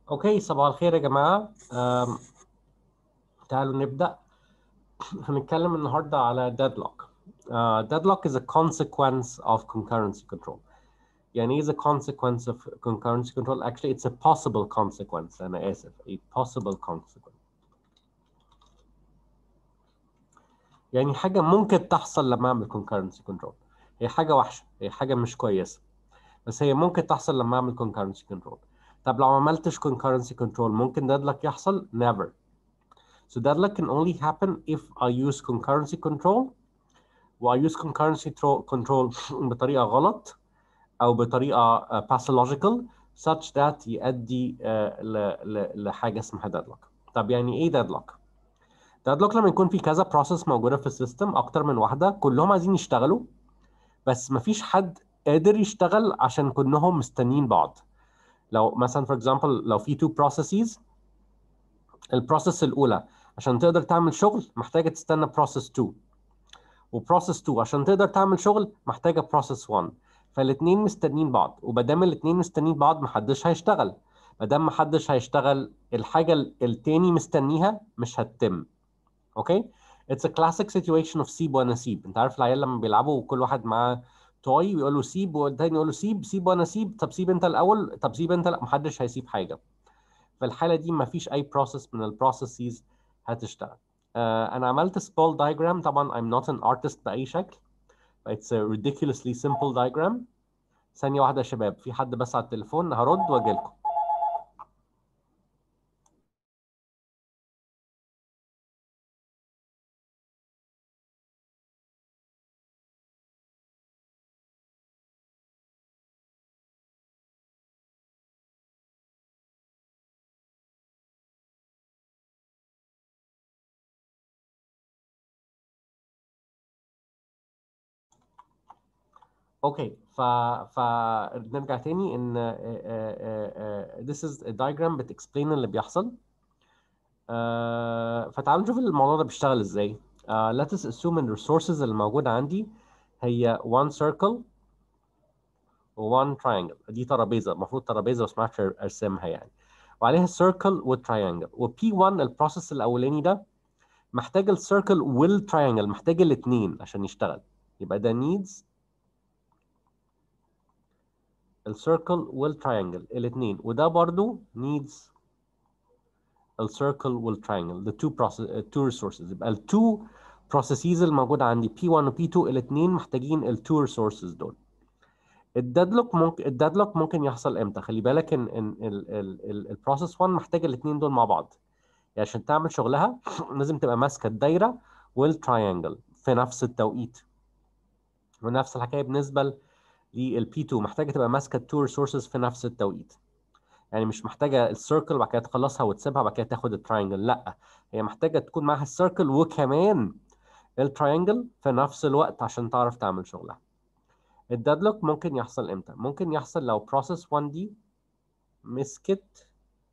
اوكي صباح الخير يا جماعة أم، تعالوا نبدأ هنتكلم النهاردة على deadlock uh, deadlock is a consequence of concurrency control يعني is a consequence of concurrency control actually it's a possible consequence أنا آسف a possible consequence يعني حاجة ممكن تحصل لما أعمل concurrency control هي حاجة وحشة هي حاجة مش كويسة بس هي ممكن تحصل لما أعمل concurrency control طب لو ما عملتش concurrency control ممكن deadlock يحصل never so deadlock can only happen if I use concurrency control و I use concurrency tro- control بطريقة غلط أو بطريقة uh, pathological such that يؤدي uh, ل- ل- لحاجة اسمها deadlock طب يعني إيه deadlock؟ deadlock لما يكون في كذا process موجودة في السيستم أكتر من واحدة كلهم عايزين يشتغلوا بس مفيش حد قادر يشتغل عشان كلهم مستنيين بعض لو مثلا for example لو في two processes البروسيس الأولى عشان تقدر تعمل شغل محتاجة تستنى process 2 وبروسيس 2 عشان تقدر تعمل شغل محتاجة process 1 فالاتنين مستنيين بعض ومادام الاتنين مستنيين بعض محدش هيشتغل مادام محدش هيشتغل الحاجة ال- التاني مستنيها مش هتتم اوكي It's a classic situation of سيب وانا سيب انت عارف العيال لما بيلعبوا وكل واحد معاه توي ويقول له سيب والتاني يقول له سيب سيب وانا سيب طب سيب انت الاول طب سيب انت لا محدش هيسيب حاجة في الحالة دي مفيش أي process من البروسيسز هتشتغل. آه أنا عملت سبول diagram طبعا I'm not an artist بأي شكل. It's a ridiculously simple diagram. ثانية واحدة يا شباب في حد بس على التليفون هرد وأجيلكم. اوكي ف فنرجع تاني ان آه، آه، آه، this is a diagram بتexplain اللي بيحصل آه، فتعالوا نشوف الموضوع ده بيشتغل ازاي آه، let us assume ان الريسورسز اللي موجودة عندي هي one circle و one triangle دي ترابيزة المفروض ترابيزة بس ما اعرفش ارسمها يعني وعليها circle والتراينجل و P1 البروسيس الاولاني ده محتاج السيركل والتراينجل محتاج الاثنين عشان يشتغل يبقى ده needs السيركل والتراينجل الاثنين وده برضو needs السيركل والتراينجل the two process uh, two resources يبقى ال two processes الموجودة عندي P1 و P2 الاثنين محتاجين ال two resources دول الديدلوك ممكن الديدلوك ممكن يحصل امتى خلي بالك ان ان البروسيس 1 محتاجه الاثنين دول مع بعض يعني عشان تعمل شغلها لازم تبقى ماسكه الدايره والتراينجل في نفس التوقيت ونفس الحكايه بالنسبه للبي 2 محتاجه تبقى ماسكه التو ريسورسز في نفس التوقيت يعني مش محتاجه السيركل وبعد كده تخلصها وتسيبها وبعد كده تاخد التراينجل لا هي محتاجه تكون معاها السيركل وكمان التراينجل في نفس الوقت عشان تعرف تعمل شغلها الديدلوك ممكن يحصل امتى ممكن يحصل لو process 1 دي مسكت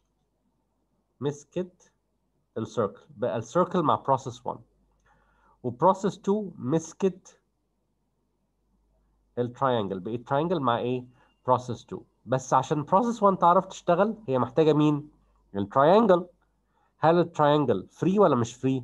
مسكت السيركل بقى السيركل مع process 1 وبروسيس 2 مسكت التراينجل بقت تراينجل مع ايه process 2 بس عشان process 1 تعرف تشتغل هي محتاجه مين التراينجل هل التراينجل فري ولا مش فري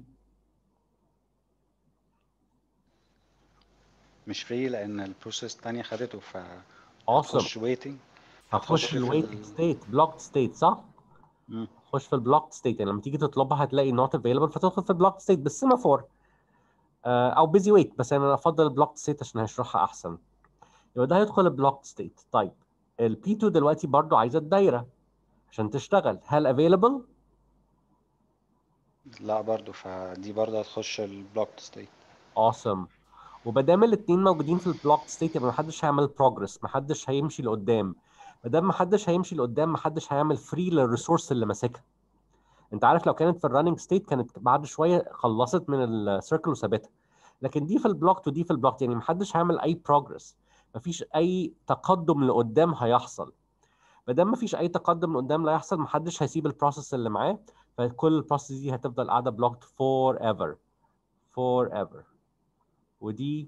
مش فري لان البروسيس التانية خدته ف awesome هتخش ويتنج هتخش في الويتنج ال- ستيت بلوكد ستيت صح مم. تخش في البلوكد ستيت يعني لما تيجي تطلبها هتلاقي not available فتدخل في البلوكد ستيت بالسيمافور آه، او بيزي ويت بس انا افضل البلوكد ستيت عشان هشرحها احسن يبقى ده هيدخل البلوكد ستيت طيب البي 2 دلوقتي برضو عايزه الدايره عشان تشتغل هل افيلبل لا برضو فدي برضو هتخش البلوكد ستيت awesome ومادام الاثنين موجودين في البلوكد ستيت يبقى محدش هيعمل بروجرس محدش هيمشي لقدام مادام محدش هيمشي لقدام محدش هيعمل فري للريسورس اللي ماسكها انت عارف لو كانت في الرننج ستيت كانت بعد شويه خلصت من السيركل وسابتها لكن دي في البلوكت ودي في البلوكت يعني محدش هيعمل اي بروجرس مفيش اي تقدم لقدام هيحصل ما دام مفيش اي تقدم لقدام لا يحصل محدش هيسيب البروسيس اللي معاه فكل البروسيس دي هتفضل قاعده بلوكت فور ايفر فور ايفر ودي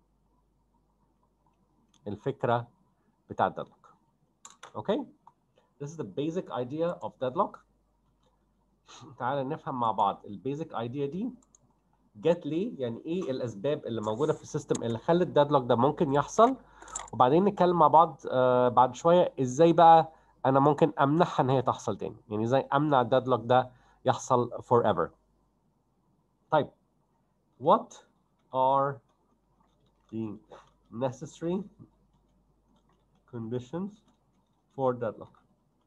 الفكره بتاعت ديدلوك اوكي This is the basic idea of deadlock. تعال نفهم مع بعض البيزك ايديا دي جت ليه يعني ايه الاسباب اللي موجوده في السيستم اللي خلت الديدلوك ده ممكن يحصل وبعدين نتكلم مع بعض آه بعد شويه ازاي بقى انا ممكن امنعها ان هي تحصل تاني يعني ازاي امنع الديدلوك ده يحصل forever طيب what are the necessary conditions for deadlock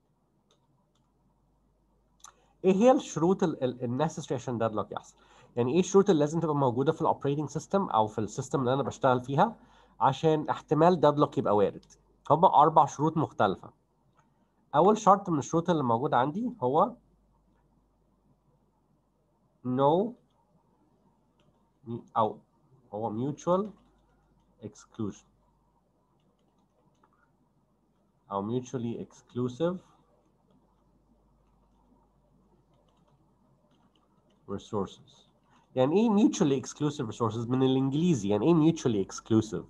ايه هي الشروط النسيسري عشان ديدلوك يحصل يعني ايه الشروط اللي لازم تبقى موجوده في الاوبريتنج سيستم او في السيستم اللي انا بشتغل فيها عشان احتمال ديدلوك يبقى وارد هم اربع شروط مختلفه اول شرط من الشروط اللي موجوده عندي هو no او هو mutual exclusion او mutually exclusive resources يعني ايه mutually exclusive resources من الانجليزي يعني ايه mutually exclusive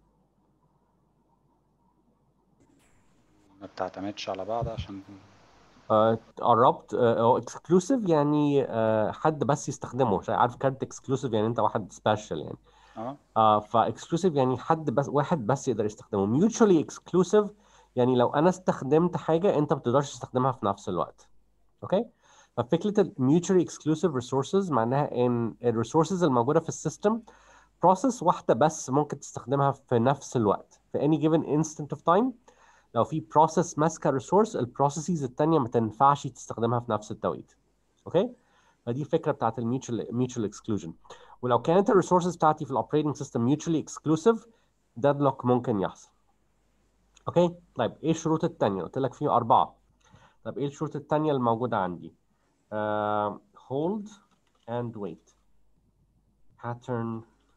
ما بتعتمدش على بعض عشان آه، قربت آه، exclusive يعني آه، حد بس يستخدمه مش عارف كارت exclusive يعني انت واحد سبيشال يعني اه آه فاكسكلوسيف يعني حد بس واحد بس يقدر يستخدمه ميوتشولي اكسكلوسيف يعني لو انا استخدمت حاجه انت ما بتقدرش تستخدمها في نفس الوقت اوكي ففكره الميوتشولي اكسكلوسيف ريسورسز معناها ان الريسورسز الموجوده في السيستم بروسيس واحده بس ممكن تستخدمها في نفس الوقت في any given instant of time لو في بروسيس ماسكه ريسورس البروسيسز الثانيه ما تنفعش تستخدمها في نفس التوقيت اوكي فدي الفكره بتاعت الميوتشال ميوتشال اكسكلوجن ولو كانت الريسورسز بتاعتي في الاوبريتنج سيستم ميوتشالي اكسكلوسيف ديدلوك ممكن يحصل اوكي طيب ايه الشروط الثانيه قلت لك في اربعه طب ايه الشروط الثانيه اللي موجوده عندي uh, hold and wait pattern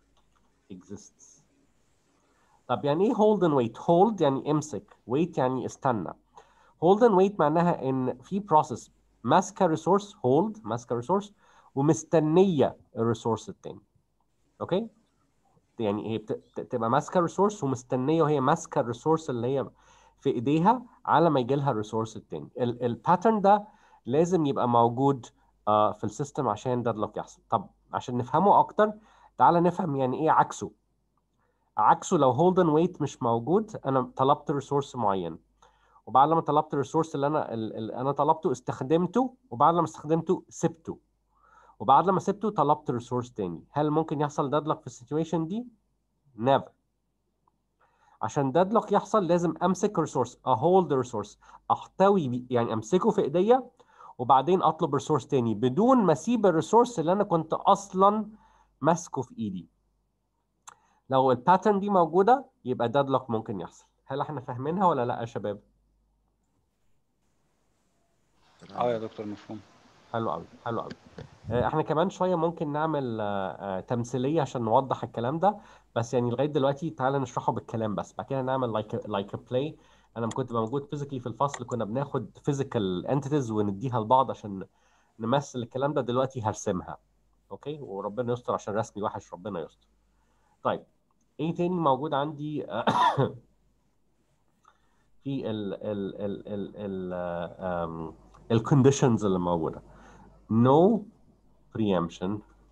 exists طب يعني ايه hold and wait hold يعني امسك wait يعني استنى hold and wait معناها ان في process ماسكه ريسورس hold ماسكه ريسورس ومستنيه الريسورس التاني اوكي يعني هي بت- تبقى ماسكه ريسورس ومستنيه وهي ماسكه الريسورس اللي هي في ايديها على ما يجي لها الريسورس التاني الباترن ده لازم يبقى موجود آه، في السيستم عشان ديدلوك يحصل طب عشان نفهمه اكتر تعالى نفهم يعني ايه عكسه عكسه لو هولد اند ويت مش موجود انا طلبت ريسورس معين وبعد لما طلبت الريسورس اللي انا اللي انا طلبته استخدمته وبعد لما استخدمته سبته وبعد لما سبته طلبت ريسورس تاني هل ممكن يحصل ديدلوك في السيتويشن دي never عشان ديدلوك يحصل لازم امسك ريسورس اهولد ريسورس احتوي بي- يعني امسكه في ايديا وبعدين اطلب ريسورس تاني بدون ما اسيب الريسورس اللي انا كنت اصلا ماسكه في ايدي لو الباترن دي موجوده يبقى ديدلوك ممكن يحصل هل احنا فاهمينها ولا لا يا شباب اه يا دكتور مفهوم حلو قوي حلو قوي احنا كمان شويه ممكن نعمل آه، آه، تمثيليه عشان نوضح الكلام ده بس يعني لغايه دلوقتي تعالى نشرحه بالكلام بس بعد كده نعمل لايك لايك بلاي انا لما كنت موجود فيزيكلي في الفصل كنا بناخد فيزيكال انتيتيز ونديها لبعض عشان نمثل الكلام ده دلوقتي هرسمها اوكي وربنا يستر عشان رسمي وحش ربنا يستر طيب ايه تاني موجود عندي في ال ال ال ال ال الكونديشنز اللي موجوده no preemption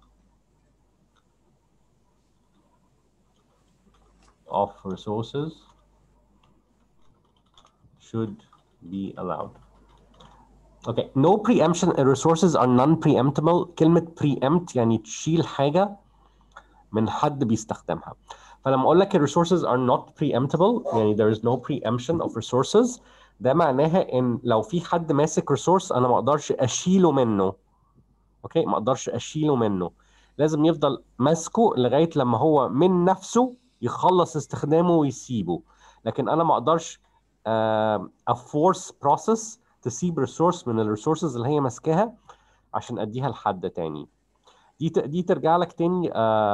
of resources should be allowed. Okay, no preemption resources are non-preemptible. كلمة preempt يعني تشيل حاجة من حد بيستخدمها. فلما أقول لك ال resources are not preemptible يعني there is no preemption of resources ده معناها إن لو في حد ماسك resource أنا ما أقدرش أشيله منه. اوكي ما اقدرش اشيله منه لازم يفضل ماسكه لغايه لما هو من نفسه يخلص استخدامه ويسيبه لكن انا ما اقدرش افورس بروسيس تسيب ريسورس من الريسورسز اللي هي ماسكاها عشان اديها لحد تاني دي ت- دي ترجع لك تاني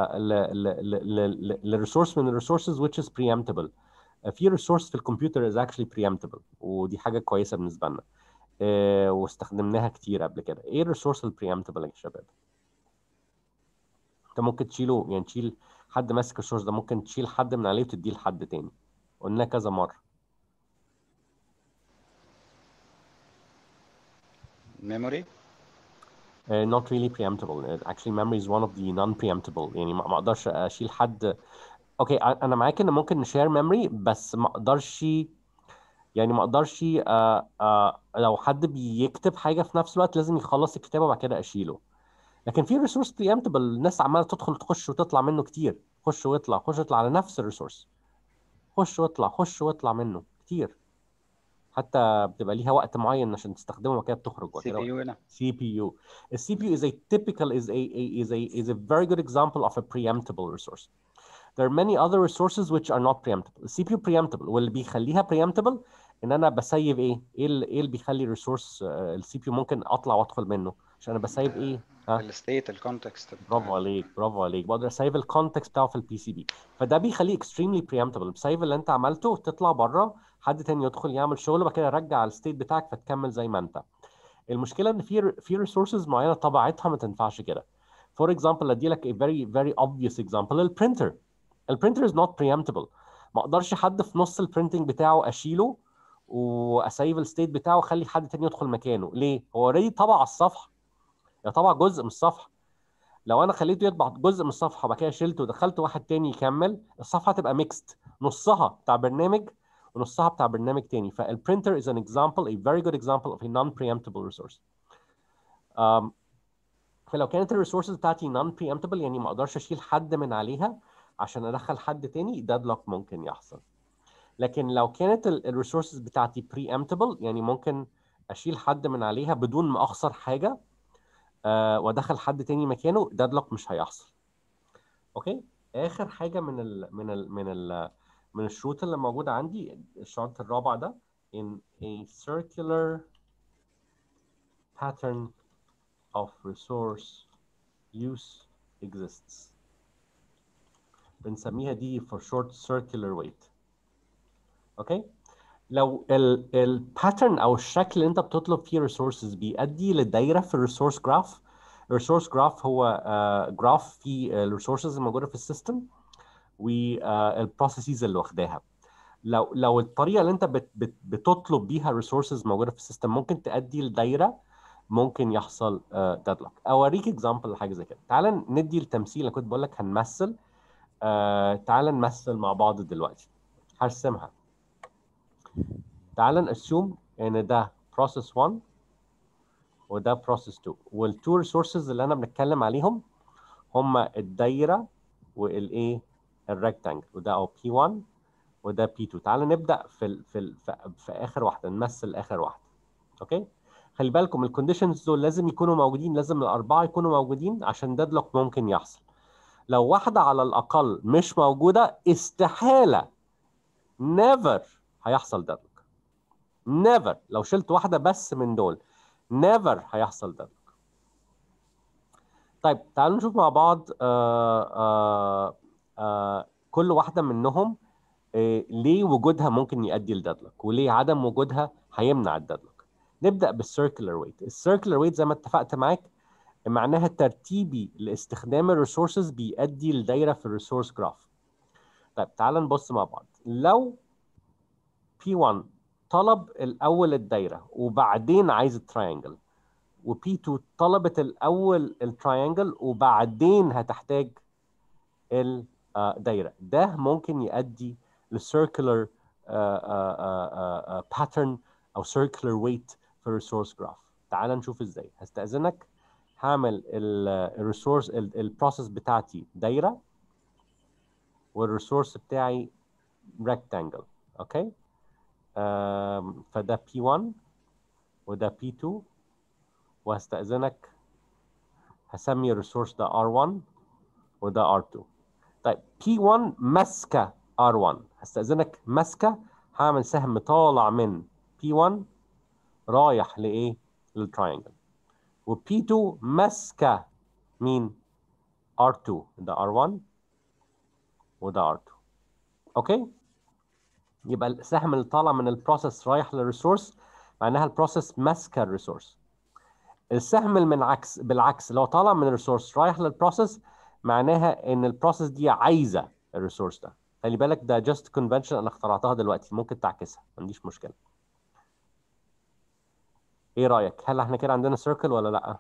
للريسورس من الريسورسز which is preemptible آه، في ريسورس في الكمبيوتر is actually preemptible ودي حاجه كويسه بالنسبه لنا آه، واستخدمناها كتير قبل كده ايه الريسورس البريمتبل يا شباب انت ممكن تشيله يعني تشيل حد ماسك الريسورس ده ممكن تشيل حد من عليه وتديه لحد تاني قلنا كذا مره memory Uh, not really preemptible. Uh, actually, memory is one of the non-preemptible. يعني ما ما اقدرش اشيل حد. اوكي okay, انا معاك ان ممكن نشير ميموري بس ما اقدرش يعني ما اقدرش آه آه لو حد بيكتب حاجه في نفس الوقت لازم يخلص الكتابه وبعد كده اشيله. لكن في ريسورس بريمتبل الناس عماله تدخل تخش وتطلع منه كتير خش واطلع خش واطلع على نفس الريسورس خش واطلع خش واطلع منه كتير حتى بتبقى ليها وقت معين عشان تستخدمه وبعد كده بتخرج سي بي يو هنا CPU. A CPU is a typical is a, a is a is a very good example of a preemptible resource. There are many other resources which are not preemptible. The CPU preemptible واللي بيخليها preemptible ان انا بسيب ايه؟ ايه اللي, إيه اللي بيخلي الريسورس السي بي يو ممكن اطلع وادخل منه عشان انا بسيب ايه؟ ها؟ الستيت الكونتكست برافو عليك برافو عليك بقدر اسيف الكونتكست بتاعه في البي سي بي فده بيخليه اكستريملي بريمتبل بسيف اللي انت عملته تطلع بره حد تاني يدخل يعمل شغل وبعد كده يرجع الستيت بتاعك فتكمل زي ما انت المشكله ان في في ريسورسز معينه طبيعتها ما تنفعش كده فور اكزامبل ادي لك a very very obvious example البرينتر البرينتر is not preemptible ما اقدرش حد في نص البرينتنج بتاعه اشيله واسيف الستيت بتاعه واخلي حد تاني يدخل مكانه ليه هو اوريدي طبع على الصفحه يا طبع جزء من الصفحه لو انا خليته يطبع جزء من الصفحه وبعد كده شلته ودخلت واحد تاني يكمل الصفحه تبقى ميكست نصها بتاع برنامج ونصها بتاع برنامج تاني فالبرينتر is an example a very good example of a non-preemptible resource um, فلو كانت الريسورسز بتاعتي non preemptible يعني ما اقدرش اشيل حد من عليها عشان ادخل حد تاني deadlock ممكن يحصل لكن لو كانت الريسورسز بتاعتي preemptible يعني ممكن اشيل حد من عليها بدون ما اخسر حاجه آه وادخل حد تاني مكانه deadlock مش هيحصل اوكي اخر حاجه من ال من ال من ال من الشروط اللي موجوده عندي الشرط الرابع ده in a circular pattern of resource use exists بنسميها دي for short circular weight اوكي لو ال الباترن او الشكل اللي انت بتطلب فيه resources بيؤدي لدايره في الريسورس جراف الريسورس جراف هو جراف فيه الريسورسز الموجوده في السيستم والبروسيسز اللي واخداها لو لو الطريقه اللي انت بت بت بتطلب بيها الريسورسز موجوده في السيستم ممكن تؤدي لدايره ممكن يحصل ديدلوك اوريك اكزامبل لحاجه زي كده تعال ندي التمثيل انا كنت بقول لك هنمثل آه تعال نمثل مع بعض دلوقتي هرسمها تعال نأسيوم ان ده process 1 وده process 2 والتو ريسورسز اللي انا بنتكلم عليهم هما الدايره والايه الريكتانجل وده او P1 وده P2 تعال نبدا في ال في ال في, في اخر واحده نمثل اخر واحده اوكي خلي بالكم الكونديشنز دول لازم يكونوا موجودين لازم الاربعه يكونوا موجودين عشان ديدلوك ممكن يحصل لو واحده على الاقل مش موجوده استحاله never هيحصل ديدلوك never لو شلت واحده بس من دول never هيحصل ديدلوك طيب تعالوا نشوف مع بعض آآ آآ آآ كل واحده منهم ليه وجودها ممكن يؤدي لديدلوك وليه عدم وجودها هيمنع الديدلوك نبدا بالسيركلر ويت السيركلر ويت زي ما اتفقت معاك معناها ترتيبي لاستخدام الريسورسز بيؤدي لدايره في الريسورس جراف طيب تعال نبص مع بعض لو P1 طلب الاول الدايره وبعدين عايز التراينجل وP2 طلبت الاول التراينجل وبعدين هتحتاج الدايره ده ممكن يؤدي لسيركلر باترن او سيركلر ويت في الريسورس جراف تعال نشوف ازاي هستاذنك هعمل الريسورس البروسيس بتاعتي دايره والريسورس بتاعي ريكتانجل اوكي فده P1 وده P2 وهستأذنك هسمي الريسورس ده R1 وده R2 طيب P1 ماسكة R1 هستأذنك ماسكة هعمل سهم طالع من P1 رايح لإيه؟ للتراينجل و P2 ماسكة مين؟ R2 ده R1 وده R2 أوكي؟ يبقى السهم اللي طالع من البروسيس رايح للريسورس معناها البروسيس ماسكه الريسورس السهم اللي من عكس بالعكس لو طالع من الريسورس رايح للبروسيس معناها ان البروسيس دي عايزه الريسورس ده خلي بالك ده جاست كونفنشن انا اخترعتها دلوقتي ممكن تعكسها ما عنديش مشكله ايه رايك هل احنا كده عندنا سيركل ولا لا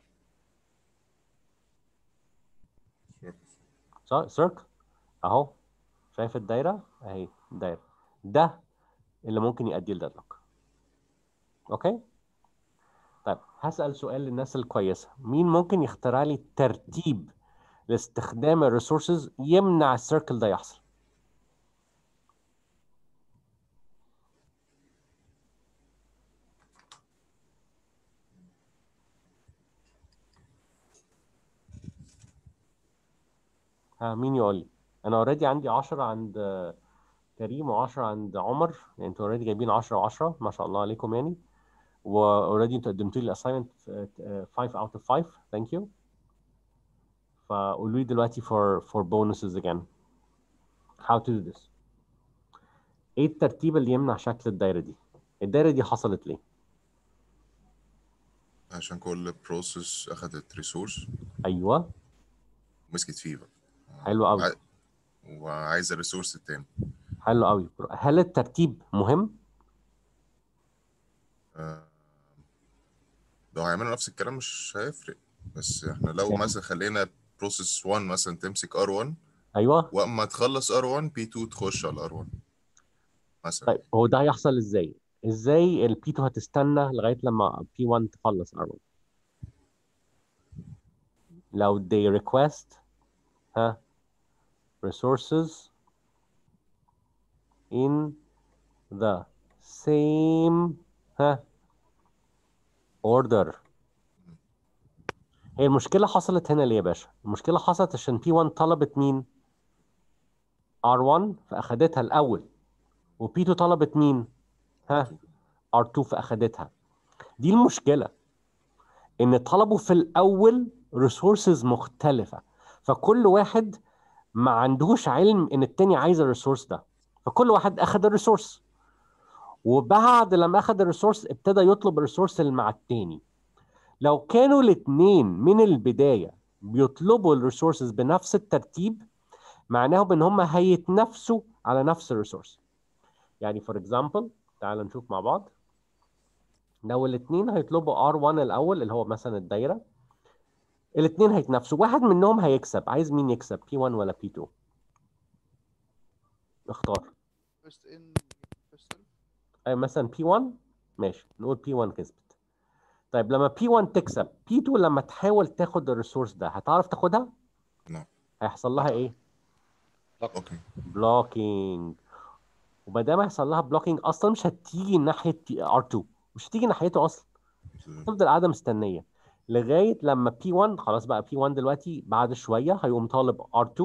صح سيركل اهو شايف الدايره اهي الدايره ده اللي ممكن يؤدي لديدلوك اوكي طيب هسأل سؤال للناس الكويسة مين ممكن يخترع لي ترتيب لاستخدام الريسورسز يمنع السيركل ده يحصل ها مين يقول لي انا اوريدي عندي 10 عند آه، كريم و10 عند عمر يعني انتوا اوريدي جايبين 10 و10 ما شاء الله عليكم يعني واوريدي انتوا قدمتوا لي الاساينمنت 5 out of 5 ثانك يو فقولوا لي دلوقتي for for bonuses again how to do this ايه الترتيب اللي يمنع شكل الدايره دي الدايره دي حصلت ليه عشان كل بروسيس اخدت ريسورس ايوه ومسكت فيه بقى حلو قوي وع- وعايزه الريسورس التاني حلو قوي هل الترتيب مهم آه، لو هيعملوا نفس الكلام مش هيفرق بس احنا لو يعني- مثلا خلينا بروسيس 1 مثلا تمسك ار1 ايوه واما تخلص ار1 بي 2 تخش على ار1 مثلا طيب هو ده هيحصل ازاي ازاي البي 2 هتستنى لغايه لما بي 1 تخلص ار 1 لو they request ها resources in the same ها order هي المشكلة حصلت هنا ليه يا باشا؟ المشكلة حصلت عشان P1 طلبت مين؟ R1 فأخدتها الأول و P2 طلبت مين؟ ها؟ R2 فأخدتها دي المشكلة إن طلبوا في الأول resources مختلفة فكل واحد ما عندهوش علم إن التاني عايز الريسورس ده فكل واحد أخد الريسورس وبعد لما أخد الريسورس ابتدى يطلب الريسورس اللي مع التاني لو كانوا الاتنين من البداية بيطلبوا الريسورسز بنفس الترتيب معناهم ان هم هيتنافسوا على نفس الريسورس يعني فور اكزامبل تعال نشوف مع بعض لو الاتنين هيطلبوا R1 الاول اللي هو مثلا الدايرة الاتنين هيتنافسوا واحد منهم هيكسب عايز مين يكسب P1 ولا P2 اختار first in first serve أي مثلا P1 ماشي نقول P1 كسبت طيب لما P1 تكسب P2 لما تحاول تاخد الريسورس ده هتعرف تاخدها؟ لا. هيحصل لها ايه؟ اوكي بلوكينج وما دام هيحصل لها بلوكينج اصلا مش هتيجي ناحيه R2 مش هتيجي ناحيته اصلا تفضل قاعده مستنيه لغايه لما P1 خلاص بقى P1 دلوقتي بعد شويه هيقوم طالب R2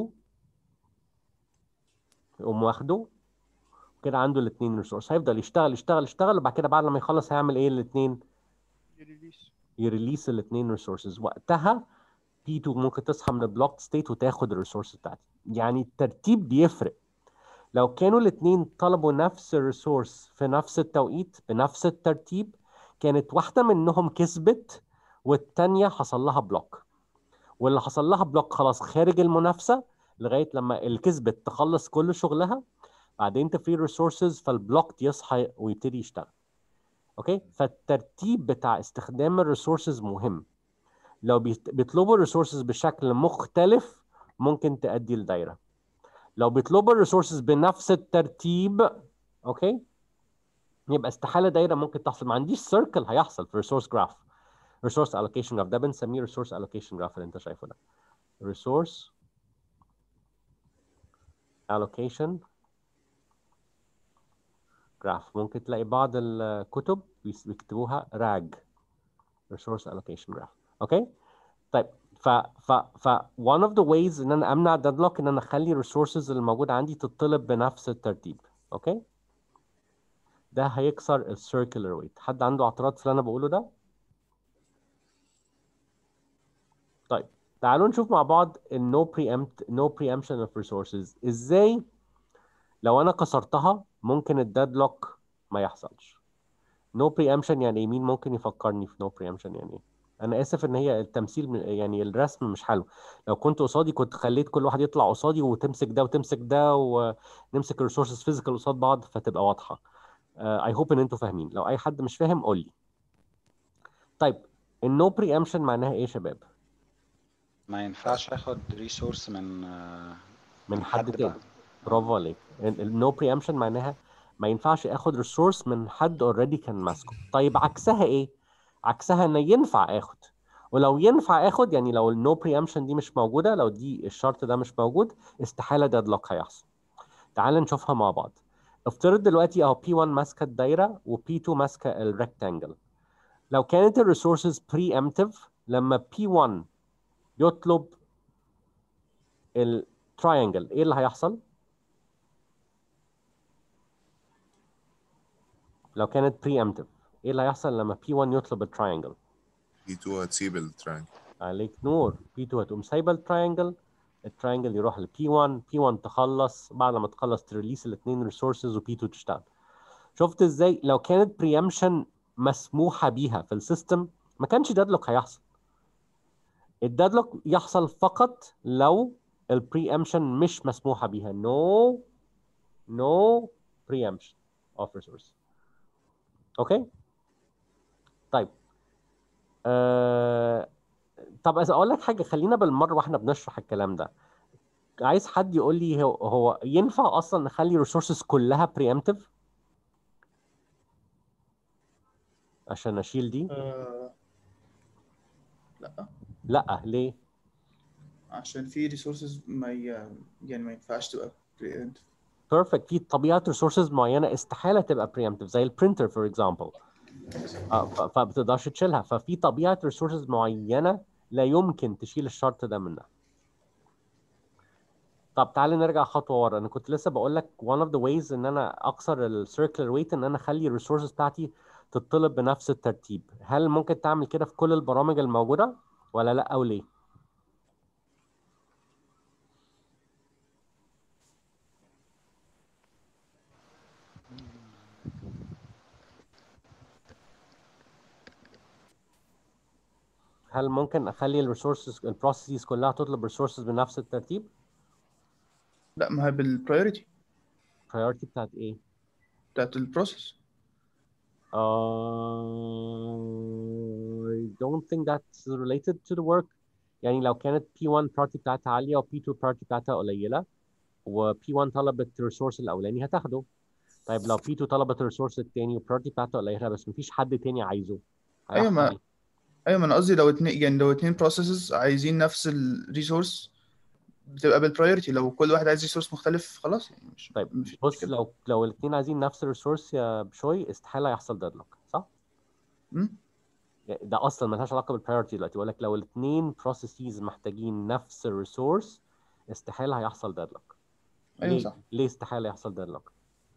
يقوم واخده كده عنده الاثنين ريسورس هيفضل يشتغل يشتغل يشتغل وبعد كده بعد لما يخلص هيعمل ايه الاثنين release يريليس الاثنين ريسورسز وقتها P2 ممكن تصحى من البلوك ستيت وتاخد الريسورس بتاعتي يعني الترتيب بيفرق لو كانوا الاثنين طلبوا نفس الريسورس في نفس التوقيت بنفس الترتيب كانت واحدة منهم كسبت والتانية حصل لها بلوك واللي حصل لها بلوك خلاص خارج المنافسة لغاية لما اللي كسبت تخلص كل شغلها بعدين تفري ريسورسز فالبلوك يصحى ويبتدي يشتغل اوكي فالترتيب بتاع استخدام الريسورسز مهم لو بيت- بيطلبوا الريسورسز بشكل مختلف ممكن تؤدي لدايره لو بيطلبوا الريسورسز بنفس الترتيب اوكي يبقى استحاله دايره ممكن تحصل ما عنديش سيركل هيحصل في ريسورس جراف ريسورس الوكيشن جراف ده بنسميه ريسورس الوكيشن جراف اللي انت شايفه ده ريسورس allocation جراف ممكن تلاقي بعض الكتب بيس- بيكتبوها راج resource allocation graph اوكي طيب ف ف ف one of the ways ان انا امنع deadlock ان انا اخلي resources اللي موجوده عندي تطلب بنفس الترتيب اوكي ده هيكسر ال circular weight حد عنده اعتراض في اللي انا بقوله ده طيب تعالوا نشوف مع بعض ال no preempt no preemption of resources ازاي لو انا كسرتها ممكن الديدلوك ما يحصلش no preemption يعني إيه؟ مين ممكن يفكرني في no preemption يعني ايه انا اسف ان هي التمثيل م- يعني الرسم مش حلو لو كنت قصادي كنت خليت كل واحد يطلع قصادي وتمسك ده وتمسك ده ونمسك الريسورسز فيزيكال قصاد بعض فتبقى واضحه اي هوب ان انتوا فاهمين لو اي حد مش فاهم قول لي طيب النو بري امشن معناها ايه يا شباب ما ينفعش اخد ريسورس من آه، من حد بقى. تاني برافو عليك النو بري امشن معناها ما ينفعش اخد ريسورس من حد اوريدي كان ماسكه طيب عكسها ايه عكسها ان ينفع اخد ولو ينفع اخد يعني لو النو بري امشن دي مش موجوده لو دي الشرط ده مش موجود استحاله ديدلوك هيحصل تعال نشوفها مع بعض افترض دلوقتي اهو P1 ماسكه الدايره و P2 ماسكه الريكتانجل لو كانت الريسورسز بري امتيف لما P1 يطلب التراينجل ايه اللي هيحصل لو كانت بري امتيف ايه اللي هيحصل لما P1 يطلب التراينجل بي 2 هتسيب الترانك عليك نور P2 هتقوم سايبه التراينجل التراينجل يروح ل P1 P1 تخلص بعد ما تخلص تريليس الاثنين ريسورسز و P2 تشتغل شفت ازاي لو كانت بريمشن مسموحه بيها في السيستم ما كانش ديدلوك هيحصل الديدلوك يحصل فقط لو البريمشن مش مسموحه بيها no no preemption of resource اوكي طيب آه... طب اذا اقول لك حاجه خلينا بالمره واحنا بنشرح الكلام ده عايز حد يقول لي هو, هو ينفع اصلا نخلي الريسورسز كلها بريمتيف عشان اشيل دي آه، لا لا ليه عشان في ريسورسز ما ي... يعني ما ينفعش تبقى preemptive. بيرفكت في طبيعه ريسورسز معينه استحاله تبقى بريمتيف زي البرينتر فور اكزامبل فما بتقدرش تشيلها ففي طبيعه ريسورسز معينه لا يمكن تشيل الشرط ده منها طب تعالى نرجع خطوه ورا انا كنت لسه بقول لك one of the ways ان انا اكسر السيركلر ويت ان انا اخلي الريسورسز بتاعتي تطلب بنفس الترتيب هل ممكن تعمل كده في كل البرامج الموجوده ولا لا او ليه هل ممكن اخلي الريسورسز البروسيسز كلها تطلب ريسورسز بنفس الترتيب لا ما هي بالبرايورتي priority بتاعت ايه بتاعت البروسيس Uh, I don't think that's related to the work. يعني لو كانت P1 priority بتاعتها عالية و P2 priority بتاعتها قليلة و P1 طلبت الريسورس الأولاني هتاخده. طيب لو P2 طلبت الريسورس التاني و priority بتاعته قليلة بس مفيش حد تاني عايزه. أيوة، هيحصل ما- إيه؟ ايوه ما انا قصدي لو اتنين يعني لو اتنين بروسيسز عايزين نفس الريسورس بتبقى بالبرايورتي لو كل واحد عايز ريسورس مختلف خلاص يعني مش طيب مش بص مشكلة. لو لو الاثنين عايزين نفس الريسورس يا بشوي استحالة يحصل ديدلوك صح؟ مم؟ يعني ده اصلا ملهاش علاقه بالبرايورتي دلوقتي بقول لك لو الاثنين بروسيسز محتاجين نفس الريسورس استحاله هيحصل ديدلوك ايوه ليه صح ليه استحاله يحصل ديدلوك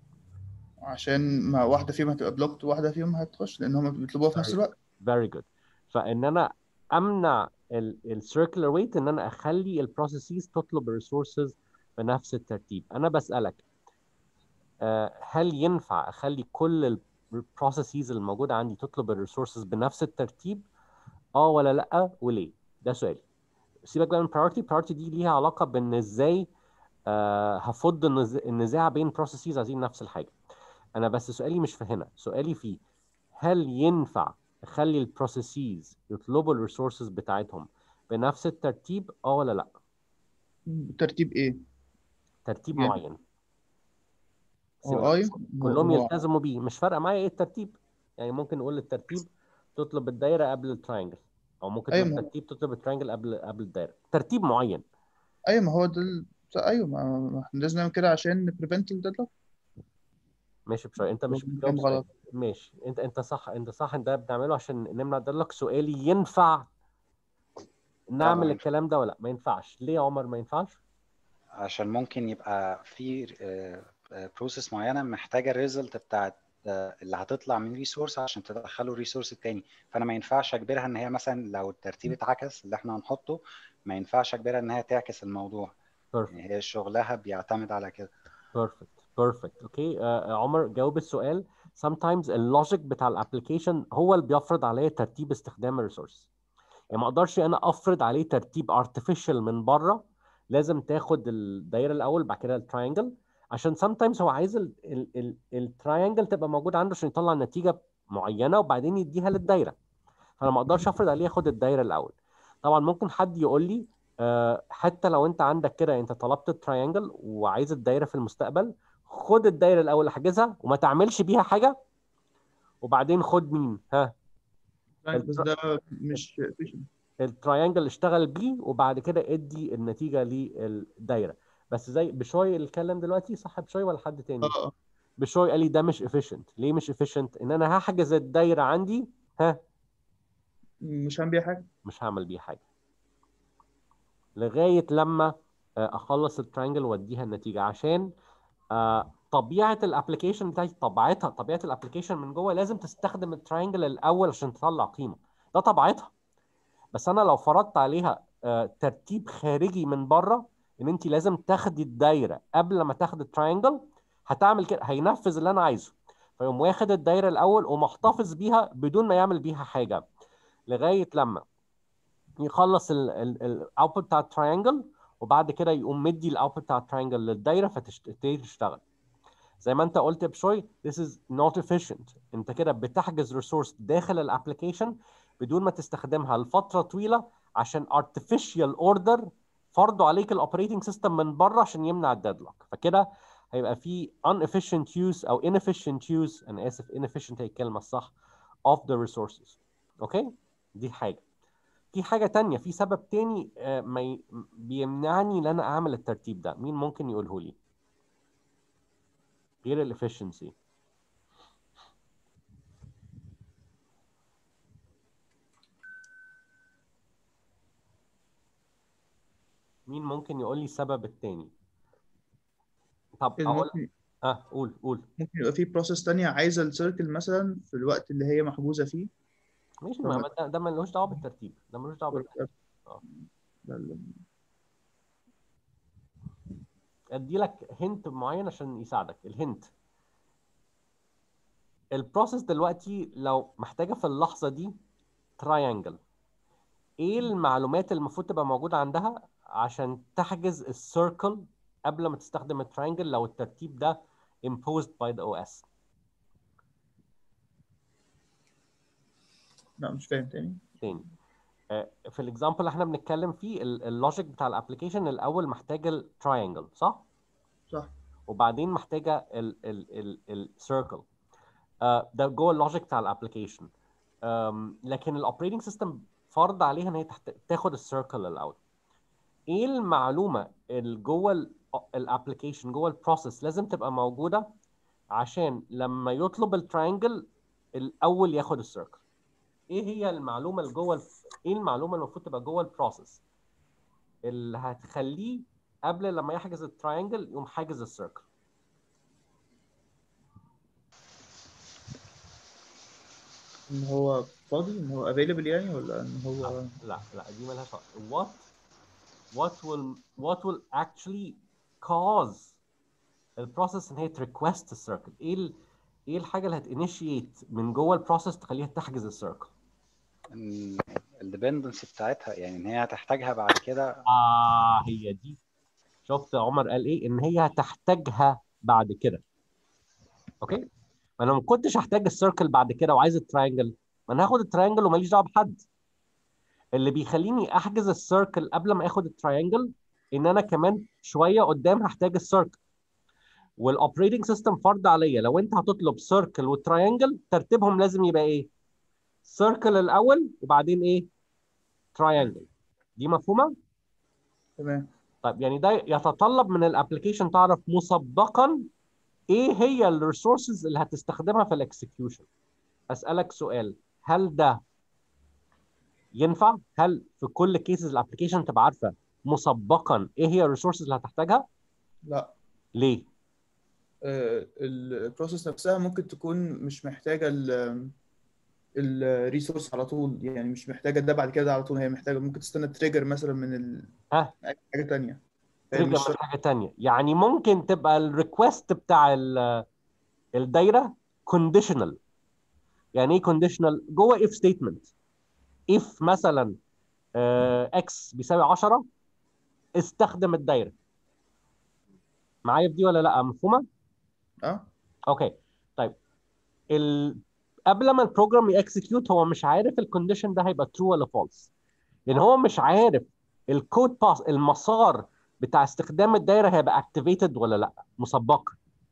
عشان ما واحده فيهم هتبقى بلوكت وواحده فيهم هتخش لان هم بيطلبوها في نفس صحيح. الوقت very good فان انا امنع السيركلر ويت ان انا اخلي البروسيسز تطلب الريسورسز بنفس الترتيب انا بسالك آه، هل ينفع اخلي كل البروسيسز الموجوده عندي تطلب الريسورسز بنفس الترتيب اه ولا لا وليه ده سؤالي سيبك بقى من priority priority دي ليها علاقه بان ازاي آه هفض النز- النزاع بين بروسيسز عايزين نفس الحاجه انا بس سؤالي مش في هنا سؤالي في هل ينفع اخلي البروسيسز يطلبوا الريسورسز بتاعتهم بنفس الترتيب اه ولا لا ترتيب ايه ترتيب يعني- معين هو ايوه كلهم هو- يلتزموا بيه مش فارقه معايا ايه الترتيب يعني ممكن نقول الترتيب تطلب الدايره قبل التراينجل او ممكن أيوة، تقول ما- الترتيب تطلب التراينجل قبل قبل الدايره ترتيب معين ايوه ما هو ده ال... ايوه ما ما احنا لازم نعمل كده عشان نبريفنت الديدلوك ماشي بشوية انت مش كلام بتجاوب غلط. سؤالي. ماشي انت انت صح انت صح ان ده بنعمله عشان نمنع ده لك سؤالي ينفع نعمل ينفع. الكلام ده ولا لا؟ ما ينفعش ليه يا عمر ما ينفعش عشان ممكن يبقى في بروسيس معينه محتاجه الريزلت بتاعت آه، اللي هتطلع من ريسورس عشان تدخله الريسورس التاني فانا ما ينفعش اجبرها ان هي مثلا لو الترتيب اتعكس اللي احنا هنحطه ما ينفعش اجبرها ان هي تعكس الموضوع بيرفكت يعني هي شغلها بيعتمد على كده بيرفكت بيرفكت اوكي عمر جاوب السؤال sometimes اللوجيك بتاع الابلكيشن هو اللي بيفرض عليا ترتيب استخدام الريسورس يعني ما اقدرش انا افرض عليه ترتيب artificial من بره لازم تاخد الدايره الاول بعد كده التراينجل عشان sometimes هو عايز التراينجل تبقى موجود عنده عشان يطلع نتيجه معينه وبعدين يديها للدايره فانا ما اقدرش افرض عليه ياخد الدايره الاول طبعا ممكن حد يقول لي آه، حتى لو انت عندك كده انت طلبت التراينجل وعايز الدايره في المستقبل خد الدايره الاول احجزها وما تعملش بيها حاجه وبعدين خد مين ها بس ده مش efficient. التراينجل اشتغل بيه وبعد كده ادي النتيجه للدايره بس زي بشوي اللي اتكلم دلوقتي صح بشوي ولا حد تاني اه اه بشوي قال لي ده مش efficient ليه مش efficient ان انا هحجز الدايره عندي ها مش هعمل بيها حاجه مش هعمل بيه حاجه لغايه لما آه، اخلص الترينجل واديها النتيجه عشان آه، طبيعه الابلكيشن بتاعتي طبيعتها طبيعه الابلكيشن من جوه لازم تستخدم الترينجل الاول عشان تطلع قيمه ده طبيعتها بس انا لو فرضت عليها آه، ترتيب خارجي من بره ان انت لازم تاخدي الدايره قبل ما تاخدي الترينجل هتعمل كده هينفذ اللي انا عايزه فيقوم واخد الدايره الاول ومحتفظ بيها بدون ما يعمل بيها حاجه لغايه لما يخلص الاوتبوت بتاع التراينجل وبعد كده يقوم مدي الاوتبوت بتاع التراينجل للدايره فتبتدي تشتغل زي ما انت قلت بشوي this is not efficient انت كده بتحجز ريسورس داخل الابلكيشن بدون ما تستخدمها لفتره طويله عشان artificial order فرضوا عليك الاوبريتنج سيستم من بره عشان يمنع الديدلوك فكده هيبقى في inefficient use او inefficient use انا اسف inefficient هي الكلمه الصح of the resources اوكي دي حاجه في حاجه تانية في سبب تاني آه، ما ي... بيمنعني ان انا اعمل الترتيب ده مين ممكن يقوله لي غير الافشنسي مين ممكن يقول لي السبب التاني طب اقول ممكن اه قول قول ممكن يبقى في بروسيس تانية عايزة السيركل مثلا في الوقت اللي هي محجوزة فيه ماشي ما ما ده, ده ملوش دعوه بالترتيب ده ملوش دعوه بالترتيب آه. لا لا ادي لك هنت معين عشان يساعدك الهنت البروسيس دلوقتي لو محتاجه في اللحظه دي تراينجل ايه المعلومات اللي المفروض تبقى موجوده عندها عشان تحجز السيركل قبل ما تستخدم التراينجل لو الترتيب ده imposed by the OS لا مش فاهم تاني تاني آه، في الاكزامبل اللي احنا بنتكلم فيه ال- اللوجيك بتاع الابلكيشن الاول محتاج التراينجل صح صح وبعدين محتاجه السيركل ده جوه اللوجيك بتاع الابلكيشن لكن الاوبريتنج سيستم فرض عليها ان هي تحت- تاخد السيركل الاول ايه المعلومه اللي جوه الابلكيشن جوه البروسيس لازم تبقى موجوده عشان لما يطلب التراينجل الاول ياخد السيركل ايه هي المعلومه اللي جوه الف... ايه المعلومه اللي المفروض تبقى جوه البروسيس اللي هتخليه قبل لما يحجز التراينجل يقوم حاجز السيركل ان هو فاضي ان هو available يعني ولا ان هو لا لا دي مالهاش علاقة. what what will what will actually cause البروسيس ان هي تريكوست السيركل ايه ال... ايه الحاجه اللي هتinitiate من جوه البروسيس تخليها تحجز السيركل الديبندنسي بتاعتها يعني ان هي هتحتاجها بعد كده اه هي دي شفت عمر قال ايه ان هي هتحتاجها بعد كده اوكي ما انا ما كنتش هحتاج السيركل بعد كده وعايز التراينجل ما انا هاخد التراينجل وماليش دعوه بحد اللي بيخليني احجز السيركل قبل ما اخد التراينجل ان انا كمان شويه قدام هحتاج السيركل والاوبريتنج سيستم فرض عليا لو انت هتطلب سيركل وتراينجل ترتيبهم لازم يبقى ايه سيركل الاول وبعدين ايه تراينجل دي مفهومه تمام طيب يعني ده يتطلب من الابلكيشن تعرف مسبقا ايه هي الريسورسز اللي هتستخدمها في الاكسكيوشن اسالك سؤال هل ده ينفع هل في كل كيسز الابلكيشن تبقى عارفه مسبقا ايه هي الريسورسز اللي هتحتاجها لا ليه البروسيس نفسها ممكن تكون مش محتاجة ال الريسورس على طول يعني مش محتاجة ده بعد كده ده على طول هي محتاجة ممكن تستنى تريجر مثلا من ال... ها أي حاجة تانية هي ترجع مش من شرط حاجه تانية يعني ممكن تبقى الريكوست بتاع ال- الدايره كونديشنال يعني ايه كونديشنال جوه اف ستيتمنت اف مثلا اكس بيساوي 10 استخدم الدايره معايا في دي ولا لا مفهومه اه اوكي طيب ال قبل ما البروجرام يكسكيوت هو مش عارف الكونديشن ده هيبقى ترو ولا فالس لان هو مش عارف الكود باس المسار بتاع استخدام الدايره هيبقى اكتيفيتد ولا لا مسبقا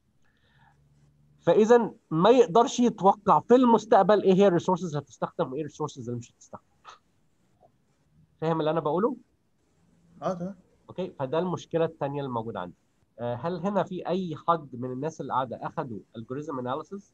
فاذا ما يقدرش يتوقع في المستقبل ايه هي الريسورسز اللي هتستخدم وايه الريسورسز اللي مش هتستخدم فاهم اللي انا بقوله اه تمام اوكي فده المشكله الثانيه اللي موجوده عندي آه، هل هنا في اي حد من الناس اللي قاعده اخذوا الجوريزم اناليسيس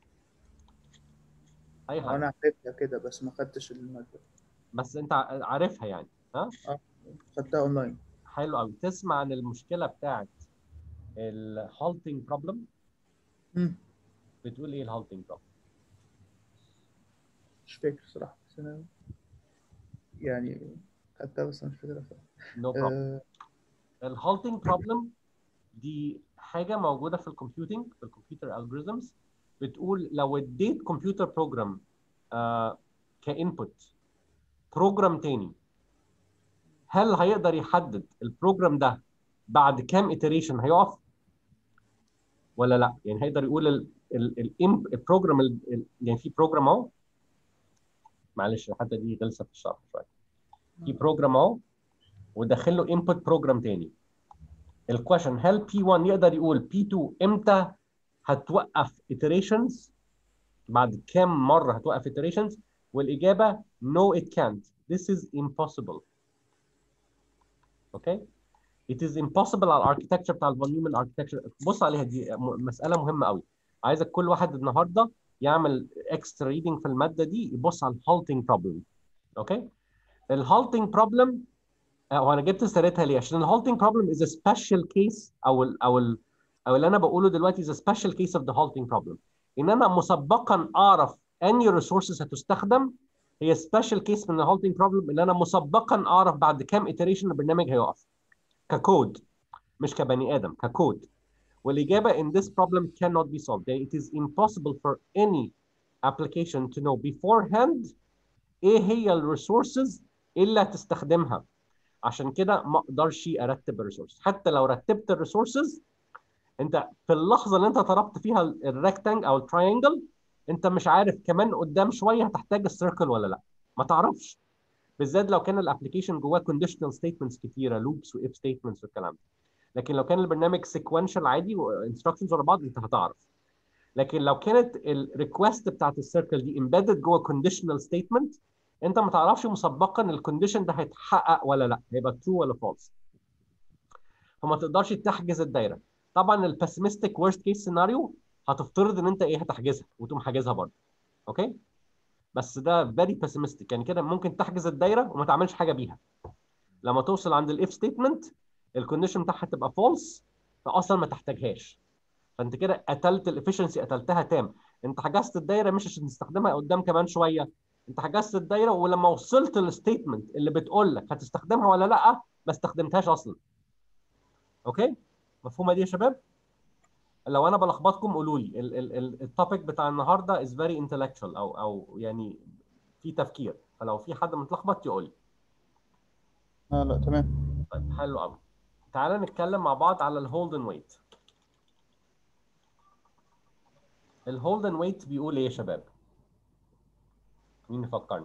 اي هو حد انا عرفتها كده بس ما خدتش الماده بس انت ع- عارفها يعني ها خدتها اونلاين حلو قوي تسمع عن المشكله بتاعت الهالتنج بروبلم مم. بتقول ايه الهالتنج بروبلم مش فاكر صراحه بس انا يعني خدتها بس أنا مش فاكرها صراحه نو بروبلم آه، الهالتنج بروبلم دي حاجه موجوده في الكمبيوتنج في الكمبيوتر الجوريزمز بتقول لو اديت كمبيوتر بروجرام كانبوت بروجرام تاني هل هيقدر يحدد البروجرام ده بعد كام iteration هيقف ولا لا يعني هيقدر يقول ال ال ال البروجرام ال- ال- يعني في بروجرام اهو معلش الحته دي غلسه في الشرح شويه في بروجرام اهو وداخل له انبوت بروجرام تاني الكويشن هل P1 يقدر يقول P2 امتى هتوقف iterations بعد كام مره هتوقف iterations والاجابه no it can't this is impossible اوكي it is impossible على الاركتكتشر بتاع الفوليوم اركتكتشر بص عليها دي م- مساله مهمه قوي عايزك كل واحد النهارده يعمل اكسترا ريدنج في الماده دي يبص على الهالتنج بروبلم اوكي الهالتنج بروبلم هو انا جبت سيرتها ليه عشان الهالتنج بروبلم از سبيشال كيس او ال او ال او اللي انا بقوله دلوقتي is a special case of the halting problem ان انا مسبقا اعرف اني ريسورسز هتستخدم هي سبيشال كيس من الهالتنج بروبلم ان انا مسبقا اعرف بعد كام iteration البرنامج هيقف ككود مش كبني ادم ككود والاجابه in this problem cannot be solved it is impossible for any application to know beforehand ايه هي الريسورسز اللي هتستخدمها عشان كده ما اقدرش ارتب الريسورسز حتى لو رتبت الريسورسز انت في اللحظه اللي انت طلبت فيها الريكتانج او التراينجل انت مش عارف كمان قدام شويه هتحتاج السيركل ولا لا ما تعرفش بالذات لو كان الابلكيشن جواه كونديشنال ستيتمنتس كتيره لوبس واف ستيتمنتس والكلام ده لكن لو كان البرنامج سيكونشال عادي وانستراكشنز ورا بعض انت هتعرف لكن لو كانت الريكوست بتاعت السيركل دي امبيدد جوه كونديشنال ستيتمنت انت ما تعرفش مسبقا الكونديشن ده هيتحقق ولا لا هيبقى ترو ولا فالس فما تقدرش تحجز الدايره طبعا الباسيمستيك ورست كيس سيناريو هتفترض ان انت ايه هتحجزها وتقوم حاجزها برضه اوكي بس ده فيري باسيمستيك يعني كده ممكن تحجز الدايره وما تعملش حاجه بيها لما توصل عند الاف ستيتمنت الكونديشن بتاعها تبقى فولس فاصلا ما تحتاجهاش فانت كده قتلت الافشنسي قتلتها تام انت حجزت الدايره مش عشان تستخدمها قدام كمان شويه انت حجزت الدايره ولما وصلت للستيتمنت اللي بتقول لك هتستخدمها ولا لا ما استخدمتهاش اصلا اوكي مفهومه دي يا شباب لو انا بلخبطكم قولوا لي التوبيك بتاع النهارده is very intellectual او او يعني في تفكير فلو في حد متلخبط يقول لي اه لا تمام طيب حلو قوي تعالى نتكلم مع بعض على الهولدن ويت الهولدن ويت بيقول ايه يا شباب مين يفكرني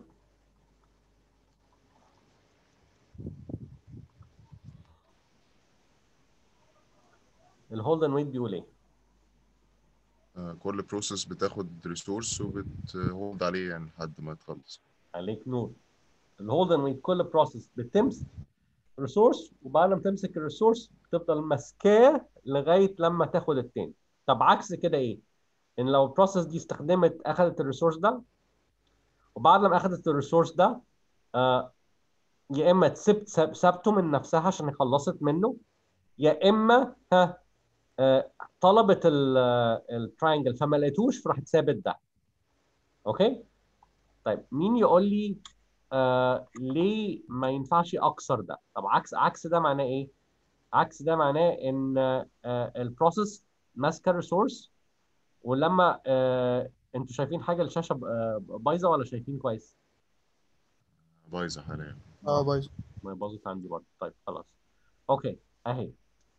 الهولدن ويت بيقول ايه آه، كل بروسيس بتاخد ريسورس وبتهولد عليه يعني لحد ما تخلص عليك نور الهولدن ويت كل بروسيس بتمسك ريسورس وبعد ما تمسك الريسورس بتفضل ماسكاه لغايه لما تاخد التاني طب عكس كده ايه ان لو البروسيس دي استخدمت اخذت الريسورس ده وبعد لما اخذت الريسورس ده آه يا اما تسبت ساب- سابته من نفسها عشان خلصت منه يا اما ها آه طلبت التراينجل فما لقيتوش فراحت سابت ده اوكي طيب مين يقول لي آه ليه ما ينفعش اكسر ده طب عكس عكس ده معناه ايه عكس ده معناه ان آه البروسيس ماسكه الريسورس ولما آه انتوا شايفين حاجه الشاشه ب- آه، بايظه ولا شايفين كويس بايظه حاليا اه بايظ ما باظت عندي برضه طيب خلاص اوكي اهي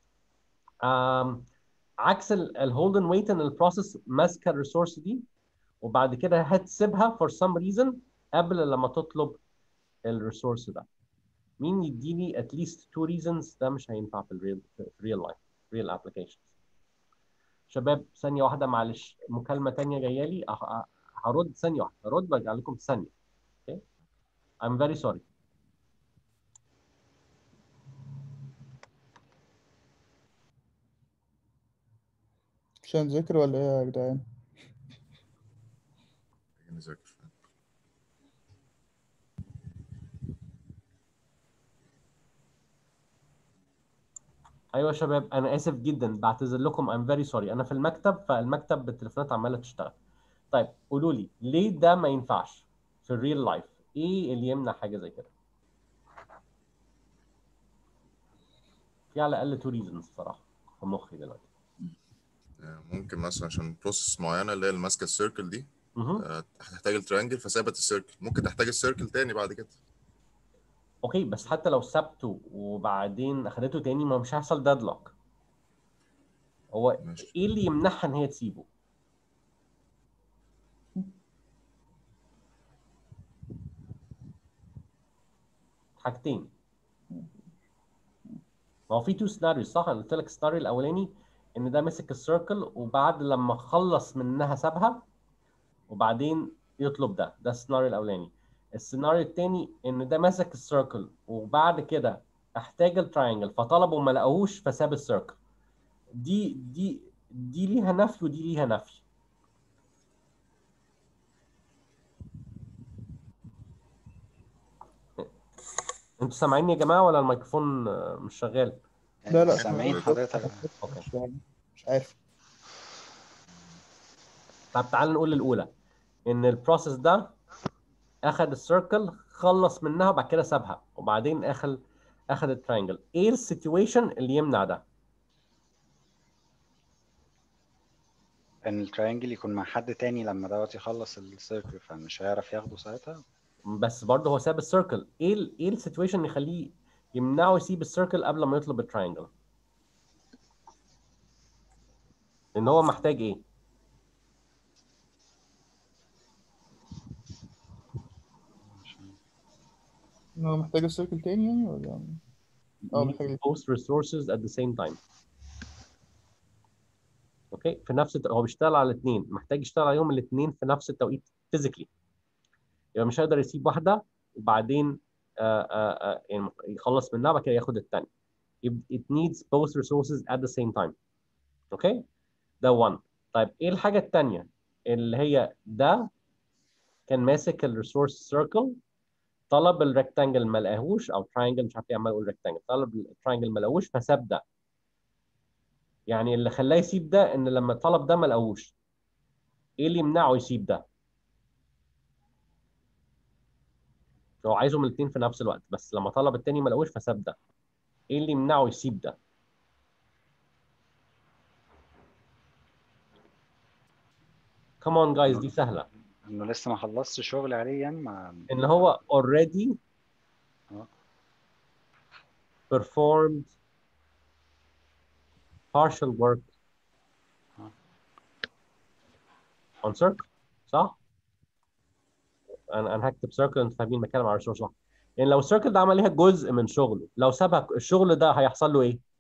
um, عكس الهولدن ويت ان البروسيس ماسكه الريسورس دي وبعد كده هتسيبها for some reason قبل لما تطلب الريسورس ده مين يديني at least two reasons ده مش هينفع في الريل في real life real applications شباب ثانية واحدة معلش مكالمة تانية جاية لي أه- أه- هرد ثانية واحدة هرد برجع لكم في ثانية اوكي I'm very sorry مش هنذاكر ولا ايه يا جدعان نذاكر ايوه يا شباب انا اسف جدا بعتذر لكم I'm very sorry انا في المكتب فالمكتب بالتليفونات عماله تشتغل طيب قولوا لي ليه ده ما ينفعش في الريل لايف ايه اللي يمنع حاجه زي كده في على الاقل تو ريزونز صراحه في مخي دلوقتي آه، ممكن مثلا عشان بروسيس معينه اللي هي اللي ماسكه السيركل دي مهم. آه، هتحتاج التريانجل فثابت السيركل ممكن تحتاج السيركل تاني بعد كده اوكي بس حتى لو سبته وبعدين اخدته تاني ما مش هيحصل ديدلوك هو ماشي ايه اللي يمنعها ان هي تسيبه حاجتين ما هو في تو سيناريوز صح انا قلت لك السيناريو الاولاني ان ده مسك السيركل وبعد لما خلص منها سابها وبعدين يطلب ده ده السيناريو الاولاني السيناريو الثاني ان ده مسك السيركل وبعد كده احتاج التراينجل فطلبه وما لقاهوش فساب السيركل دي دي دي ليها نفي ودي ليها نفي انتوا سامعيني يا جماعه ولا الميكروفون آه، مش شغال لا لا سامعين حضرتك اوكي مش مش عارف طب تعال نقول الاولى ان البروسيس ده اخذ السيركل خلص منها وبعد كده سابها وبعدين اخذ اخذ التراينجل ايه السيتويشن اللي يمنع ده ان التراينجل يكون مع حد تاني لما دوت يخلص السيركل فمش هيعرف ياخده ساعتها بس برضه هو ساب السيركل ايه ال ايه السيتويشن اللي يخليه يمنعه يسيب السيركل قبل ما يطلب التراينجل ان هو محتاج ايه ان هو محتاج السيركل تاني يعني ولا اه needs محتاج both resources at the same time اوكي في نفس الت... هو بيشتغل على الاثنين محتاج يشتغل عليهم الاثنين في نفس التوقيت فيزيكلي يبقى مش هيقدر يسيب واحده وبعدين آه آه آه يعني يخلص منها بعد كده ياخد الثانيه it needs both resources at the same time اوكي ده one طيب ايه الحاجه الثانيه اللي هي ده كان ماسك الريسورس سيركل طلب الريكتانجل ما لقاهوش او تراينجل مش عارف ايه عمال اقول ريكتانجل طلب التراينجل ما لقاهوش فساب ده يعني اللي خلاه يسيب ده ان لما طلب ده ما لقاهوش ايه اللي يمنعه يسيب ده هو عايزهم الاثنين في نفس الوقت بس لما طلب التاني ما لقاهوش فساب ده ايه اللي يمنعه يسيب ده كمان جايز دي سهله انه لسه ما خلصش شغل عليه يعني ما ان هو already آه. performed partial work آه. on circle صح؟ انا انا هكتب circle انتوا فاهمين بتكلم على resource واحد يعني لو السيركل ده عمل ليها جزء من شغله لو سابها الشغل ده هيحصل له ايه؟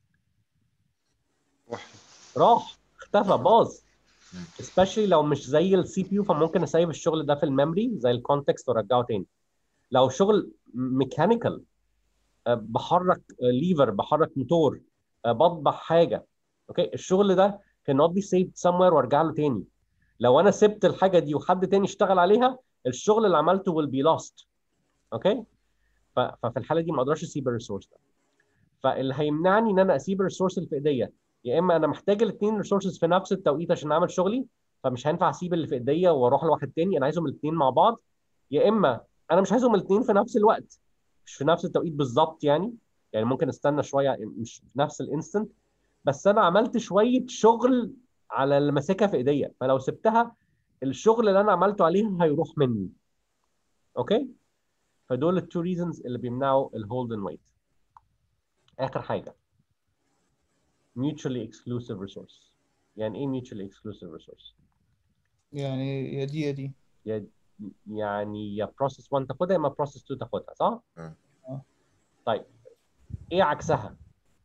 راح اختفى باظ especially لو مش زي السي بي يو فممكن اسيب الشغل ده في الميموري زي الكونتكست وارجعه تاني لو شغل ميكانيكال بحرك ليفر بحرك موتور آه، بطبع حاجه اوكي الشغل ده cannot be saved somewhere وارجع له تاني لو انا سبت الحاجه دي وحد تاني اشتغل عليها الشغل اللي عملته will be lost اوكي ف- ففي الحاله دي ما اقدرش اسيب الريسورس ده فاللي هيمنعني ان انا اسيب الريسورس اللي في ايديا يا اما انا محتاج الاثنين ريسورسز في نفس التوقيت عشان اعمل شغلي فمش هينفع اسيب اللي في ايديا واروح لواحد تاني انا عايزهم الاثنين مع بعض يا اما انا مش عايزهم الاثنين في نفس الوقت مش في نفس التوقيت بالظبط يعني يعني ممكن استنى شويه مش في نفس الانستنت بس انا عملت شويه شغل على اللي ماسكها في ايديا فلو سبتها الشغل اللي انا عملته عليها هيروح مني اوكي فدول التو ريزونز اللي بيمنعوا الهولد اند ويت اخر حاجه mutually exclusive resource يعني ايه mutually exclusive resource يعني يا دي يا دي يا- يعني يا بروسيس 1 تاخدها يا اما بروسيس 2 تاخدها صح؟ اه اه. طيب ايه عكسها؟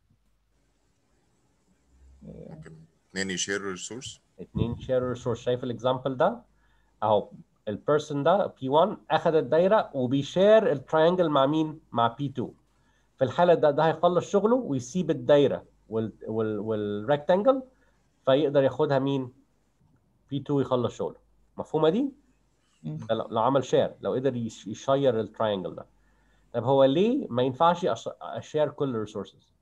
ممكن اتنين يشيروا ريسورس اتنين شير ريسورس شايف الاكزامبل ده؟ اهو البيرسون ده بي 1 اخذ الدايره وبيشير التراينجل مع مين؟ مع بي 2 في الحاله ده ده هيخلص شغله ويسيب الدايره وال وال والريكتانجل فيقدر ياخدها مين؟ بي 2 يخلص شغله مفهومه دي؟ مم. ده لو لو عمل شير لو قدر يش- يشير التراينجل ده طب هو ليه ما ينفعش أش- اشير كل الريسورسز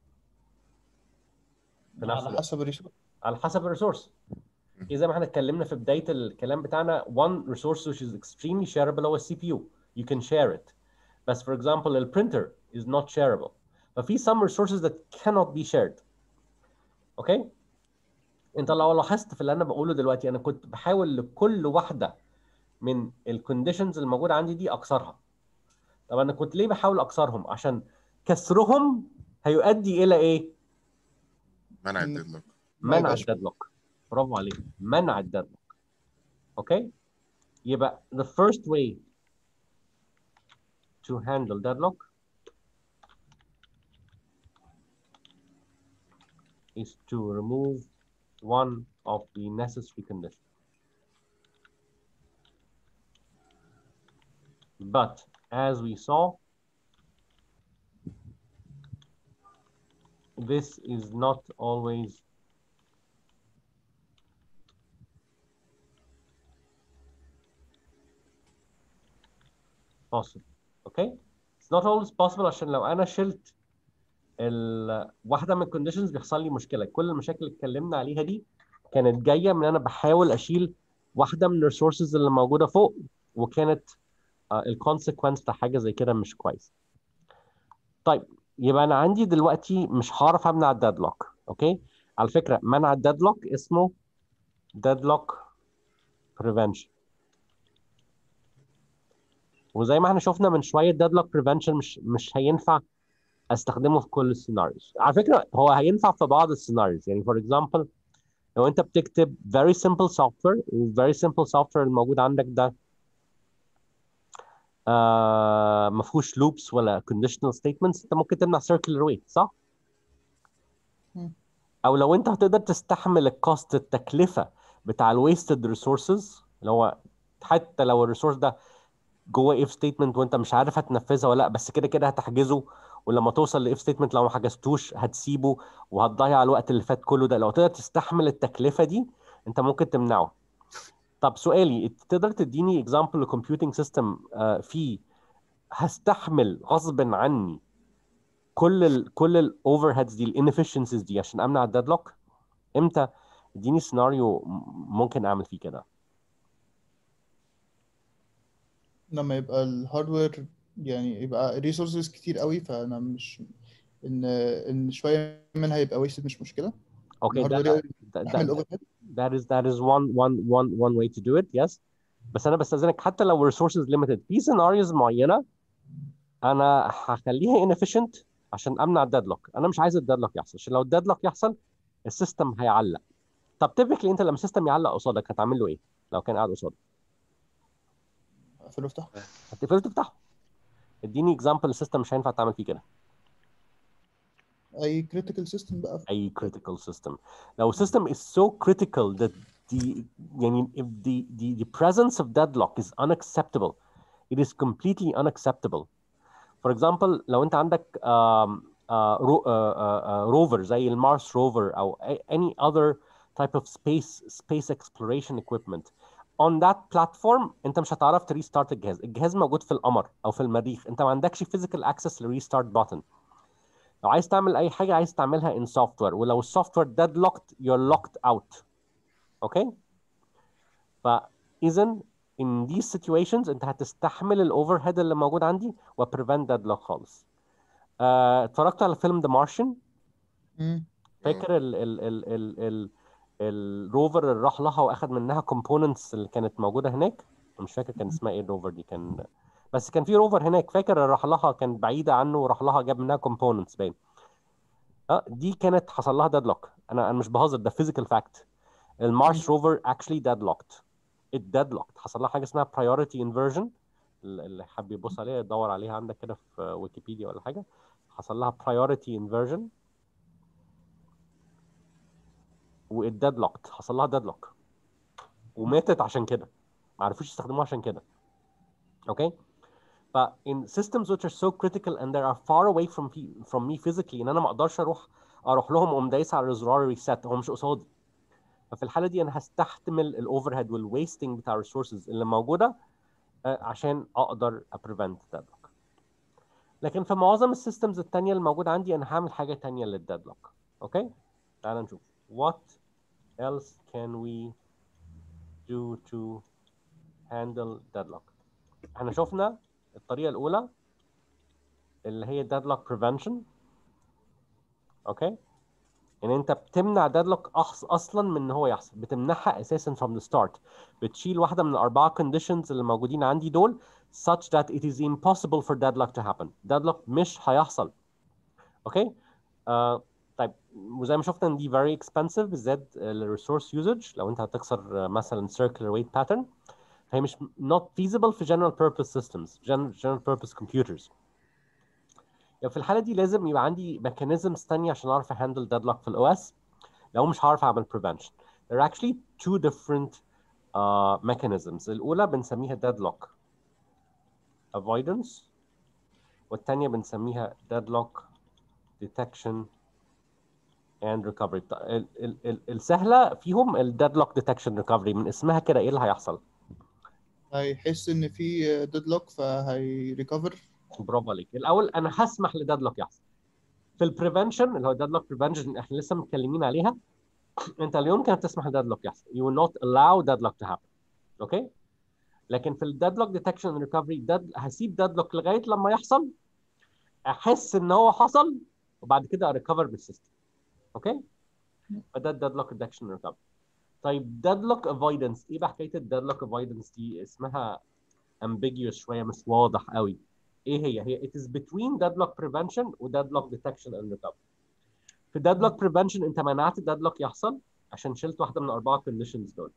في نفس على الوقت حسب الريسورس على حسب الريسورس زي ما احنا اتكلمنا في بدايه الكلام بتاعنا one resource which is extremely shareable هو السي بي يو you can share it بس for example البرينتر is not shareable ففي some resources that cannot be shared اوكي انت لو لاحظت في اللي انا بقوله دلوقتي انا كنت بحاول لكل واحده من الكونديشنز الموجوده عندي دي اكسرها طب انا كنت ليه بحاول اكسرهم عشان كسرهم هيؤدي الى ايه منع إن- الديدلوك ما منع يبقاش- الديدلوك برافو عليك منع الديدلوك اوكي يبقى the first way to handle deadlock is to remove one of the necessary conditions but as we saw this is not always possible اوكي it's not always possible عشان لو انا شلت ال... واحده من الكونديشنز بيحصل لي مشكله كل المشاكل اللي اتكلمنا عليها دي كانت جايه من انا بحاول اشيل واحده من الريسورسز اللي موجوده فوق وكانت الكونسيكونس بتاع حاجه زي كده مش كويس طيب يبقى انا عندي دلوقتي مش هعرف امنع الديدلوك اوكي على فكره منع الديدلوك اسمه deadlock prevention وزي ما احنا شفنا من شويه deadlock prevention مش مش هينفع استخدمه في كل السيناريوز على فكره هو هينفع في بعض السيناريوز يعني فور اكزامبل لو انت بتكتب very simple software و very simple software الموجود عندك ده آه ما فيهوش loops ولا conditional statements انت ممكن تمنع circular weight صح؟ مم. او لو انت هتقدر تستحمل الكوست التكلفه بتاع الويستد ريسورسز اللي هو حتى لو الريسورس ده جوه اف ستيتمنت وانت مش عارف هتنفذها ولا لا بس كده كده هتحجزه ولما توصل لاف ستيتمنت لو ما حجزتوش هتسيبه وهتضيع الوقت اللي فات كله ده لو تقدر تستحمل التكلفه دي انت ممكن تمنعه طب سؤالي تقدر تديني اكزامبل لكمبيوتنج سيستم فيه هستحمل غصب عني كل ال كل الاوفر هيدز دي الانفشنسيز دي عشان امنع الديدلوك امتى اديني سيناريو ممكن اعمل فيه كده لما يبقى الهاردوير يعني يبقى ريسورسز كتير قوي فانا مش ان ان شويه منها يبقى ويستد مش مشكله اوكي ده الهاردوير ده, يحمل ده, اوفر هيد that is that is one one one one way to do it yes بس انا بستاذنك حتى لو resources limited في سيناريوز معينه انا هخليها inefficient عشان امنع الديدلوك انا مش عايز الديدلوك يحصل عشان لو الديدلوك يحصل السيستم هيعلق طب تبكلي انت لما السيستم يعلق قصادك هتعمل له ايه لو كان قاعد قصادك اقفله وافتحه هتقفله تفتحه اديني اكزامبل السيستم مش هينفع تعمل فيه كده اي كريتيكال سيستم بقى اي critical system لو system is so critical that the يعني if the the the presence of deadlock is unacceptable it is completely unacceptable for example لو انت عندك um, uh, ro uh, uh, uh, rover زي المارس روفر او a- any other type of space space exploration equipment on that platform انت مش هتعرف تريستارت الجهاز الجهاز موجود في القمر او في المريخ انت ما عندكش physical access لريستارت button لو عايز تعمل اي حاجه عايز تعملها in software ولو السوفت وير deadlocked you're locked out اوكي فاذا in these situations انت هتستحمل الاوفر هيد اللي موجود عندي و prevent deadlock خالص آه، اتفرجت على فيلم ذا مارشن مم. فاكر ال ال ال ال ال الروفر اللي راح لها واخد منها كومبوننتس اللي كانت موجوده هناك مش فاكر كان اسمها ايه الروفر دي كان بس كان في روفر هناك فاكر اللي راح لها كان بعيده عنه وراح لها جاب منها كومبوننتس باين اه دي كانت حصل لها ديدلوك انا انا مش بهزر ده فيزيكال فاكت المارس روفر اكشلي ديدلوكت اتديدلوكت حصل لها حاجه اسمها priority inversion اللي حابب يبص عليها يدور عليها عندك كده في ويكيبيديا ولا حاجه حصل لها priority inversion واتديدلوكت حصل لها ديدلوك وماتت عشان كده ما عرفوش يستخدموها عشان كده اوكي ف in systems which are so critical and they are far away from pe- from me physically ان انا ما اقدرش اروح اروح لهم واقوم دايس على زرار ريسيت هو مش قصادي ففي الحاله دي انا هستحمل الاوفر هيد والويستنج بتاع الريسورسز اللي موجوده آه، عشان اقدر ابريفنت ديدلوك لكن في معظم السيستمز التانية اللي موجوده عندي انا هعمل حاجه تانية للديدلوك اوكي تعال نشوف what else can we do to handle deadlock احنا شفنا الطريقه الاولى اللي هي deadlock prevention اوكي ان انت بتمنع deadlock أخص اصلا من ان هو يحصل بتمنعها اساسا from the start بتشيل واحده من الاربعه conditions اللي موجودين عندي دول such that it is impossible for deadlock to happen deadlock مش هيحصل اوكي آه طيب وزي ما شفنا ان دي very expensive بالذات الريسورس يوزج لو انت هتكسر آه، مثلا circular weight pattern هي مش not feasible في general purpose systems general, general purpose computers يعني في الحالة دي لازم يبقى عندي mechanisms تانية عشان أعرف أهندل deadlock في ال OS لو مش هعرف أعمل prevention there are actually two different uh, mechanisms الأولى بنسميها deadlock avoidance والتانية بنسميها deadlock detection and recovery بتاع- ال- ال- ال- السهلة فيهم ال deadlock detection recovery من اسمها كده إيه اللي هيحصل هيحس ان في ديدلوك فهيريكفر برافو عليك الاول انا هسمح لديدلوك يحصل في البريفنشن اللي هو ديدلوك بريفنشن احنا لسه متكلمين عليها انت لا يمكن تسمح لديدلوك يحصل you will not allow deadlock to happen اوكي لكن في الديدلوك ديتكشن اند ريكفري هسيب ديدلوك لغايه لما يحصل احس ان هو حصل وبعد كده اريكفر بالسيستم اوكي فده الديدلوك ديتكشن اند ريكفري طيب deadlock avoidance ايه بقى حكايه الديدلوك avoidance دي اسمها ambiguous شويه مش واضح قوي ايه هي هي it is between deadlock prevention و deadlock detection and recovery في deadlock prevention انت منعت deadlock يحصل عشان شلت واحده من الاربعه conditions دول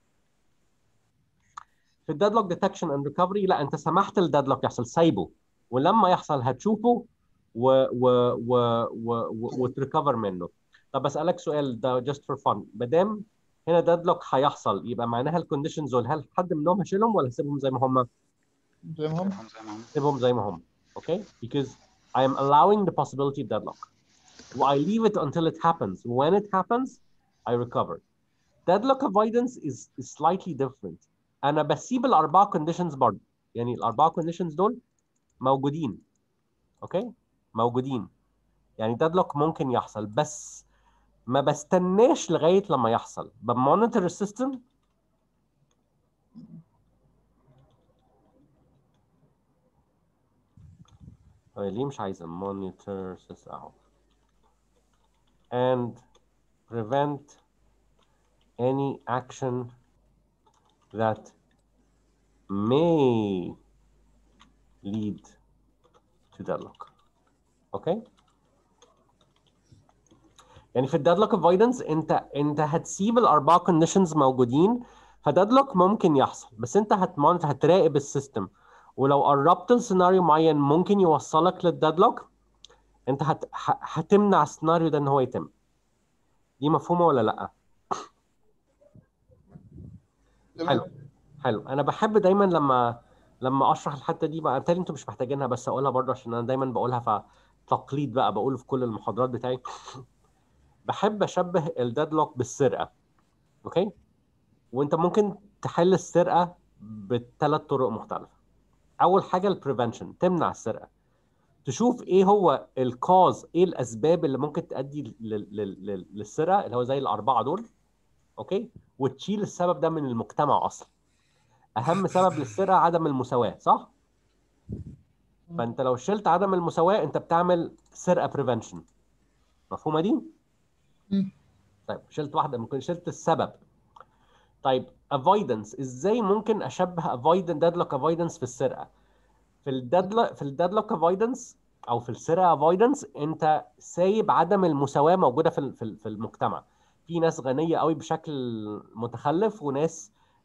في deadlock detection and recovery لا انت سمحت الديدلوك يحصل سايبه ولما يحصل هتشوفه و و و و, و وتريكفر منه طب اسالك سؤال ده just for fun ما دام هنا deadlock هيحصل يبقى معناها الكونديشنز دول هل حد منهم هشيلهم ولا هسيبهم زي ما هم؟ زي ما هم هم زي ما هم سيبهم زي ما هم okay because I am allowing the possibility of deadlock I leave it until it happens when it happens I recover deadlock avoidance is, is slightly different انا بسيب الاربعه conditions برضه يعني الاربعه conditions دول موجودين اوكي موجودين يعني deadlock ممكن يحصل بس ما بستناش لغايه لما يحصل بمونيتور السيستم هو ليه مش عايزة monitor sys اهو and prevent any action that may lead to deadlock اوكي يعني في الديدلوك avoidance انت انت هتسيب الاربعه conditions موجودين فديدلوك ممكن يحصل بس انت هتمونت هتراقب السيستم ولو قربت لسيناريو معين ممكن يوصلك للديدلوك انت هت... ه- هتمنع السيناريو ده ان هو يتم دي مفهومه ولا لا حلو حلو انا بحب دايما لما لما اشرح الحته دي بقى بالتالي انتوا مش محتاجينها بس اقولها برضه عشان انا دايما بقولها فتقليد بقى بقوله في كل المحاضرات بتاعي بحب اشبه الديدلوك بالسرقه اوكي وانت ممكن تحل السرقه بثلاث طرق مختلفه اول حاجه البريفنشن تمنع السرقه تشوف ايه هو الكاز ايه الاسباب اللي ممكن تؤدي لل- لل- لل- للسرقه اللي هو زي الاربعه دول اوكي وتشيل السبب ده من المجتمع اصلا اهم سبب للسرقه عدم المساواه صح فانت لو شلت عدم المساواه انت بتعمل سرقه بريفنشن مفهومه دي مم. طيب شلت واحده ممكن شلت السبب طيب avoidance ازاي ممكن اشبه avoidance deadlock avoidance في السرقه في الديدلوك في الديدلوك avoidance او في السرقه avoidance انت سايب عدم المساواه موجوده في ال- في ال- في المجتمع في ناس غنيه قوي بشكل متخلف وناس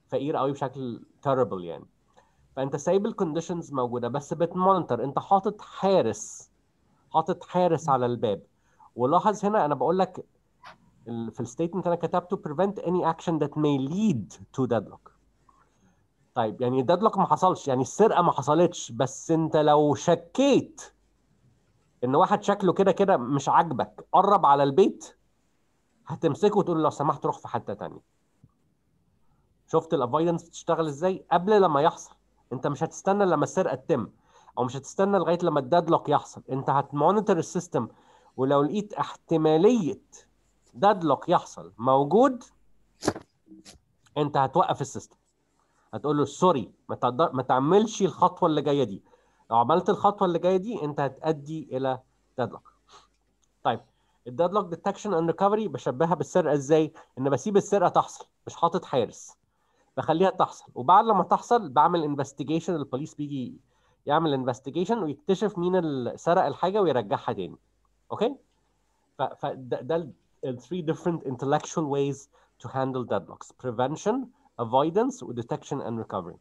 فقير قوي بشكل terrible يعني فانت سايب الكونديشنز موجوده بس بتمونيتور انت حاطط حارس حاطط حارس على الباب ولاحظ هنا انا بقول لك ال- في الستيتمنت انا كتبته prevent any action that may lead to deadlock طيب يعني deadlock ما حصلش يعني السرقه ما حصلتش بس انت لو شكيت ان واحد شكله كده كده مش عاجبك قرب على البيت هتمسكه وتقول له لو سمحت روح في حته تانية شفت الافايدنس بتشتغل ازاي قبل لما يحصل انت مش هتستنى لما السرقه تتم او مش هتستنى لغايه لما الديدلوك يحصل انت هتمونيتور السيستم ولو لقيت احتماليه ديدلوك يحصل موجود انت هتوقف السيستم هتقول له سوري ما تقدر ما تعملش الخطوه اللي جايه دي لو عملت الخطوه اللي جايه دي انت هتؤدي الى ديدلوك طيب الديدلوك ديتكشن اند ريكفري بشبهها بالسرقه ازاي ان بسيب السرقه تحصل مش حاطط حارس بخليها تحصل وبعد لما تحصل بعمل انفستيجيشن البوليس بيجي يعمل انفستيجيشن ويكتشف مين اللي سرق الحاجه ويرجعها تاني اوكي فده ده ال three different intellectual ways to handle deadlocks prevention avoidance و detection and recovery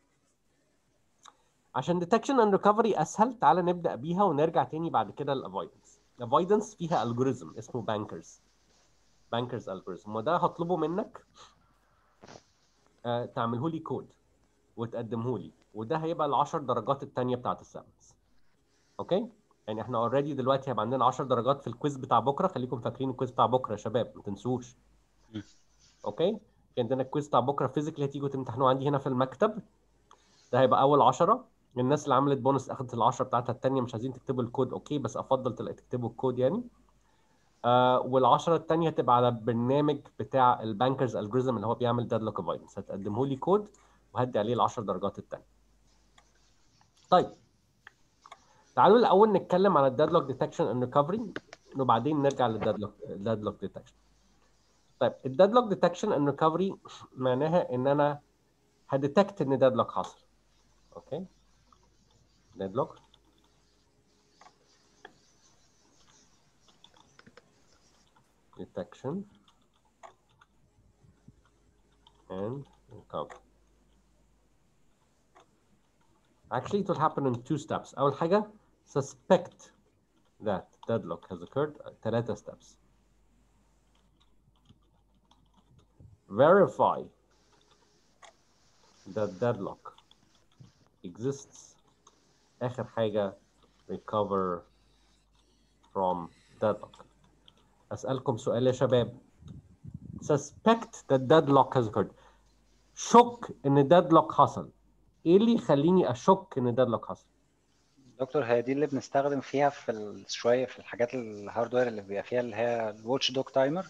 عشان detection and recovery اسهل تعال نبدا بيها ونرجع تاني بعد كده الافويدنس avoidance فيها algorithm اسمه bankers bankers algorithm وده هطلبه منك آه، تعمله لي كود وتقدمه لي وده هيبقى ال 10 درجات الثانيه بتاعت الساينس اوكي يعني احنا اوريدي دلوقتي هيبقى عندنا 10 درجات في الكويز بتاع بكره خليكم فاكرين الكويز بتاع بكره يا شباب ما تنسوش م. اوكي في عندنا الكويز بتاع بكره فيزيكلي هتيجوا تمتحنوه عندي هنا في المكتب ده هيبقى اول 10 الناس اللي عملت بونص اخذت ال 10 بتاعتها الثانيه مش عايزين تكتبوا الكود اوكي بس افضل تلاقي تكتبوا الكود يعني آه وال10 الثانيه هتبقى على برنامج بتاع البانكرز الجوريزم اللي هو بيعمل ديدلوك افايدنس هتقدمه لي كود وهدي عليه ال10 درجات الثانيه طيب تعالوا الاول نتكلم على الديدلوك ديتكشن اند ريكفري وبعدين نرجع للديدلوك الديدلوك ديتكشن طيب الديدلوك ديتكشن اند ريكفري معناها ان انا هديتكت ان ديدلوك حصل اوكي ديدلوك detection and recovery. Actually, it will happen in two steps. أول حاجة suspect that deadlock has occurred. ثلاثة steps. Verify that deadlock exists. آخر حاجة recover from deadlock. أسألكم سؤال يا شباب suspect that deadlock has occurred شك إن deadlock حصل إيه اللي يخليني أشك إن deadlock حصل؟ دكتور هي دي اللي بنستخدم فيها في ال- شويه في الحاجات الهاردوير اللي بيبقى فيها اللي هي الواتش دوج تايمر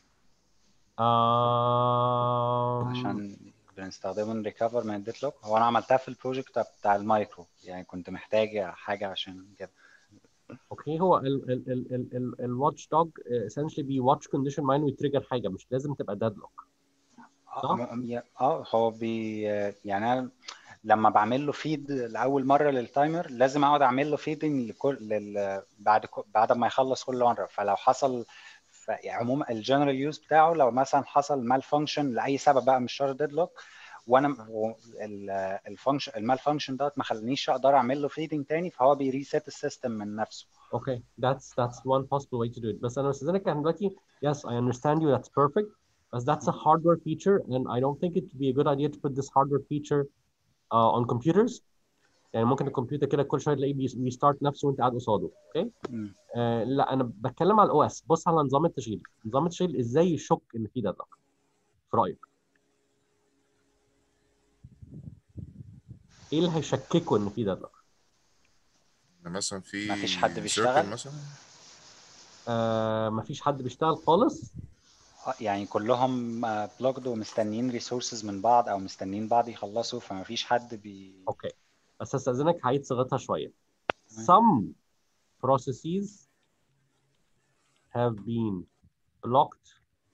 آم... عشان بنستخدمه نريكفر من الديدلوك هو انا عملتها في البروجكت بتاع المايكرو يعني كنت محتاج حاجه عشان كده اوكي هو ال ال ال ال ال الواتش دوج essentially بي واتش كونديشن معين ويتريجر حاجه مش لازم تبقى deadlock صح؟ اه م- اه هو بي يعني انا لما بعمل له فيد لاول مره للتايمر لازم اقعد اعمل له فيدنج لكل لل... بعد ك- بعد ما يخلص كل مره فلو حصل ف... يعني عموما الجنرال يوز بتاعه لو مثلا حصل مال فانكشن لاي سبب بقى مش شرط ديدلوك وانا الفانكشن المال فانكشن دوت ما خلانيش اقدر اعمل له فيدنج تاني فهو بيريسيت السيستم من نفسه Okay, that's that's one possible way to do it. بس أنا بستأذنك احنا دلوقتي yes I understand you that's perfect but that's a hardware feature and I don't think it would be a good idea to put this hardware feature uh, on computers. يعني ممكن الكمبيوتر كده كل شويه تلاقيه بي- بيستارت نفسه وانت قاعد قصاده اوكي مم. آه لا انا بتكلم على الاو اس بص على نظام التشغيل نظام التشغيل ازاي يشك ان في ديدلوك في رايك ايه اللي هيشككوا ان في ديدلوك يعني مثلا في مفيش حد circle بيشتغل؟ مثلا آه مفيش حد بيشتغل خالص آه، يعني كلهم بلوكد ومستنيين ريسورسز من بعض او مستنيين بعض يخلصوا فما فيش حد بي اوكي بس استاذنك هعيد صيغتها شويه تمام. some processes have been blocked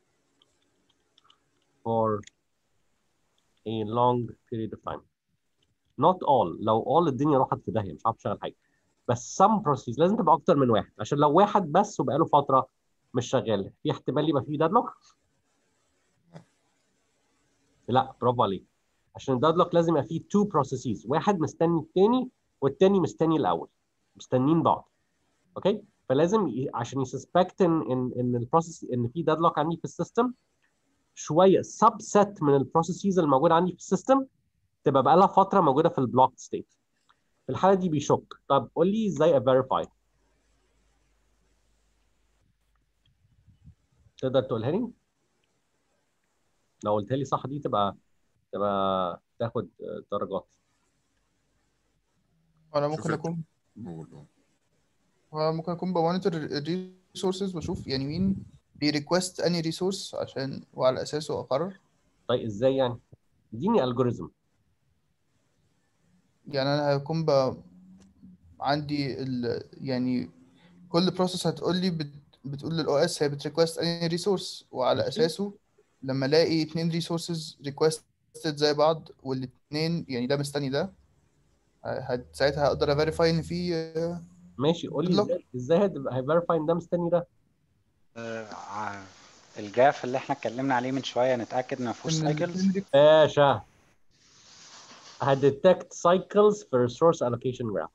for a long period of time not all لو all الدنيا راحت في داهيه مش عارف اشتغل حاجه بس some processes لازم تبقى اكتر من واحد عشان لو واحد بس وبقاله فتره مش شغال في احتمال يبقى فيه deadlock لا برافو عليك عشان الديدلوك لازم يبقى فيه تو بروسيسز واحد مستني الثاني والتاني مستني الاول مستنيين بعض اوكي فلازم ي- عشان يسسبكت ان ان ان البروسيس ان في ديدلوك عندي في السيستم شويه سبست من البروسيسز الموجوده عندي في السيستم تبقى بقى لها فتره موجوده في البلوك ستيت في الحاله دي بيشك طب قول لي ازاي افيريفاي تقدر تقولها لي لو قلتها لي صح دي تبقى تبقى تاخد درجات انا شوف ممكن انت. اكون قول قول. هو ممكن اكون بمونيتور الريسورسز واشوف يعني مين بيريكوست اني ريسورس عشان وعلى اساسه اقرر طيب ازاي يعني اديني الجوريزم يعني انا هكون ب... عندي ال... يعني كل بروسيس هتقول لي بت... بتقول للاو اس هي بتريكوست اني ريسورس وعلى ماشي. اساسه لما الاقي اتنين ريسورسز ريكوستد زي بعض والاتنين يعني ده مستني ده هت... ساعتها هقدر افيريفاي ان في ماشي قول لي Deadlock. ازاي ازاي هتبقى هيفيريفاي ان ده مستني ده آه، ع- الجاف اللي احنا اتكلمنا عليه من شويه نتاكد ان ما فيهوش ان سايكلز الاتنين باشا هديتكت cycles في resource allocation graph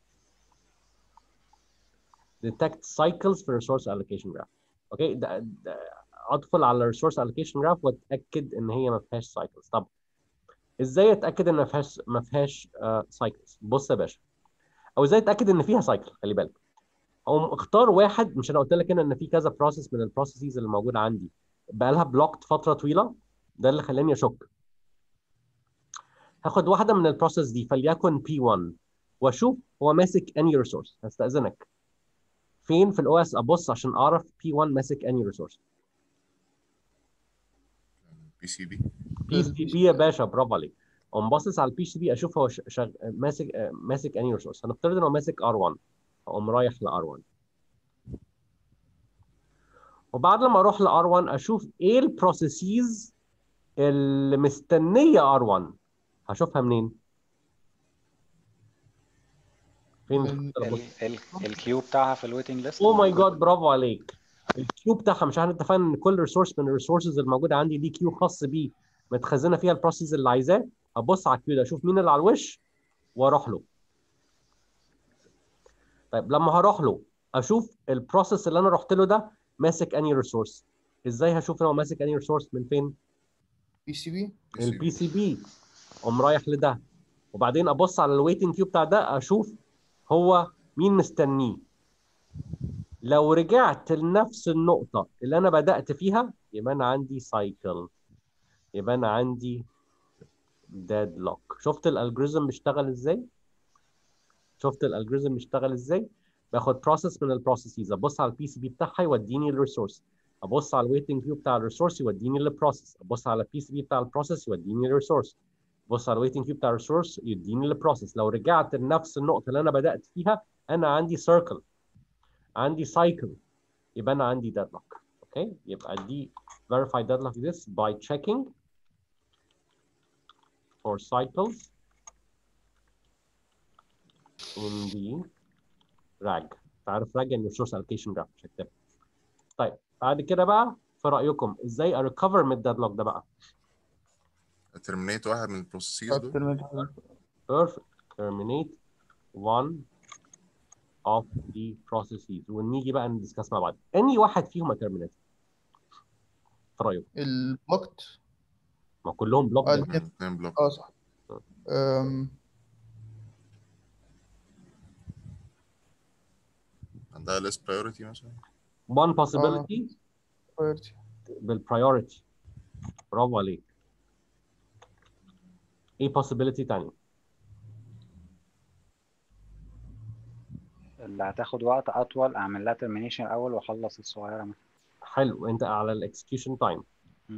detect cycles في resource allocation graph اوكي ده, ده ادخل على resource allocation graph واتاكد ان هي ما فيهاش cycles طب ازاي اتاكد ان ما فيهاش ما فيهاش آه cycles بص يا باشا او ازاي اتاكد ان فيها cycle خلي بالك او اختار واحد مش انا قلت لك هنا ان في كذا بروسيس من البروسيسز اللي موجوده عندي بقى لها بلوكت فتره طويله ده اللي خلاني اشك هاخد واحده من البروسيس دي فليكن P1 واشوف هو ماسك اني ريسورس هستاذنك فين في الاو اس ابص عشان اعرف P1 ماسك اني ريسورس بي سي بي بي سي بي يا باشا برافو عليك اقوم باصص على البي سي بي اشوف هو ش- شغ... ماسك آه، ماسك اني ريسورس هنفترض ان هو ماسك R1 اقوم رايح ل R1 وبعد لما اروح ل R1 اشوف ايه البروسيسز اللي مستنيه R1 هشوفها منين؟ فين من- الخطة اللي بص- ال- ال- الكيو بتاعها في الويتنج ليست اوه ماي جاد برافو عليك الكيو بتاعها مش احنا اتفقنا ان كل ريسورس من الريسورسز الموجوده عندي دي كيو خاص بيه متخزنه فيها البروسيس اللي عايزاه ابص على الكيو ده اشوف مين اللي على الوش واروح له طيب لما هروح له اشوف البروسيس اللي انا رحت له ده ماسك اني ريسورس ازاي هشوف ان هو ماسك اني ريسورس من فين بي سي بي البي سي بي اقوم رايح لده وبعدين ابص على الويتنج كيو بتاع ده اشوف هو مين مستنيه لو رجعت لنفس النقطة اللي أنا بدأت فيها يبقى أنا عندي سايكل يبقى أنا عندي deadlock شفت الالجوريزم بيشتغل إزاي؟ شفت الالجوريزم بيشتغل إزاي؟ باخد بروسيس من البروسيسز أبص على البي سي بي بتاعها يوديني الريسورس أبص على الويتنج كيو بتاع الريسورس يوديني للبروسيس أبص على البي سي بي بتاع البروسيس يوديني للريسورس بص على الويتنج كيو بتاع الريسورس يديني البروسيس لو رجعت لنفس النقطة اللي أنا بدأت فيها أنا عندي سيركل عندي cycle يبقى انا عندي deadlock اوكي يبقى دي verify deadlock this by checking for cycles in the RAG تعرف RAG يعني resource allocation graph مش هكتبها طيب بعد كده بقى في رأيكم ازاي اريكفر من الديدلوك ده بقى ترمينيت واحد من البروسيسز دول perfect terminate one of the processes ونيجي بقى ندسكاس مع بعض اني واحد فيهم terminate في رأيكم البلوكت ما كلهم بلوك آه، ده. الاتنين. اثنين بلوك اه صح أم، عندها less priority مثلا one possibility priority. بالpriority برافو عليك ايه possibility تاني اللي هتاخد وقت اطول اعمل لها ترمينيشن الاول واخلص الصغيره مثلا حلو انت على الاكسكيوشن تايم مم.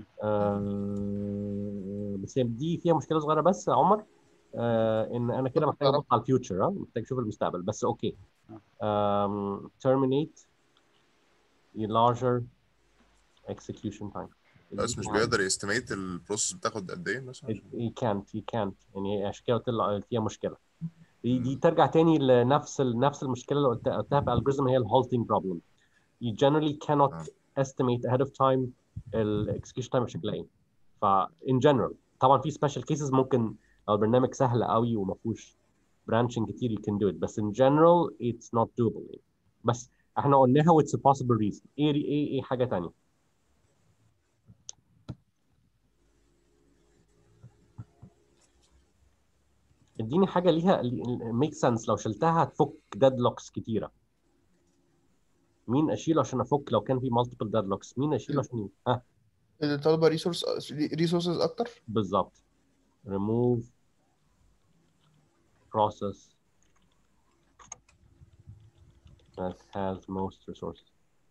آه بس هي دي فيها مشكله صغيره بس يا عمر آه ان انا كده محتاج ابص على الفيوتشر ها محتاج اشوف المستقبل بس اوكي um, terminate a larger execution time بس مش بيقدر يستيميت البروسيس بتاخد قد ايه مثلا It, he can't he can't يعني عشان كده قلت له فيها مشكله دي دي ترجع تاني لنفس ال- نفس المشكله اللي قلت- قلتها في الالجوريزم هي الهولتنج بروبلم you generally cannot آه. estimate ahead of time ال execution time بشكل عام ف in general طبعا في سبيشال كيسز ممكن لو البرنامج سهل قوي وما فيهوش برانشنج كتير you can do it بس in general it's not doable يعني. بس احنا قلناها with a possible reason ايه ايه ايه حاجه تانية اديني حاجه ليها ميك سنس لو شلتها هتفك ديدلوكس كتيره مين اشيله عشان افك لو كان في مالتيبل ديدلوكس مين اشيله عشان ها اللي طالبه ريسورس ريسورسز اكتر بالظبط remove process that has most resources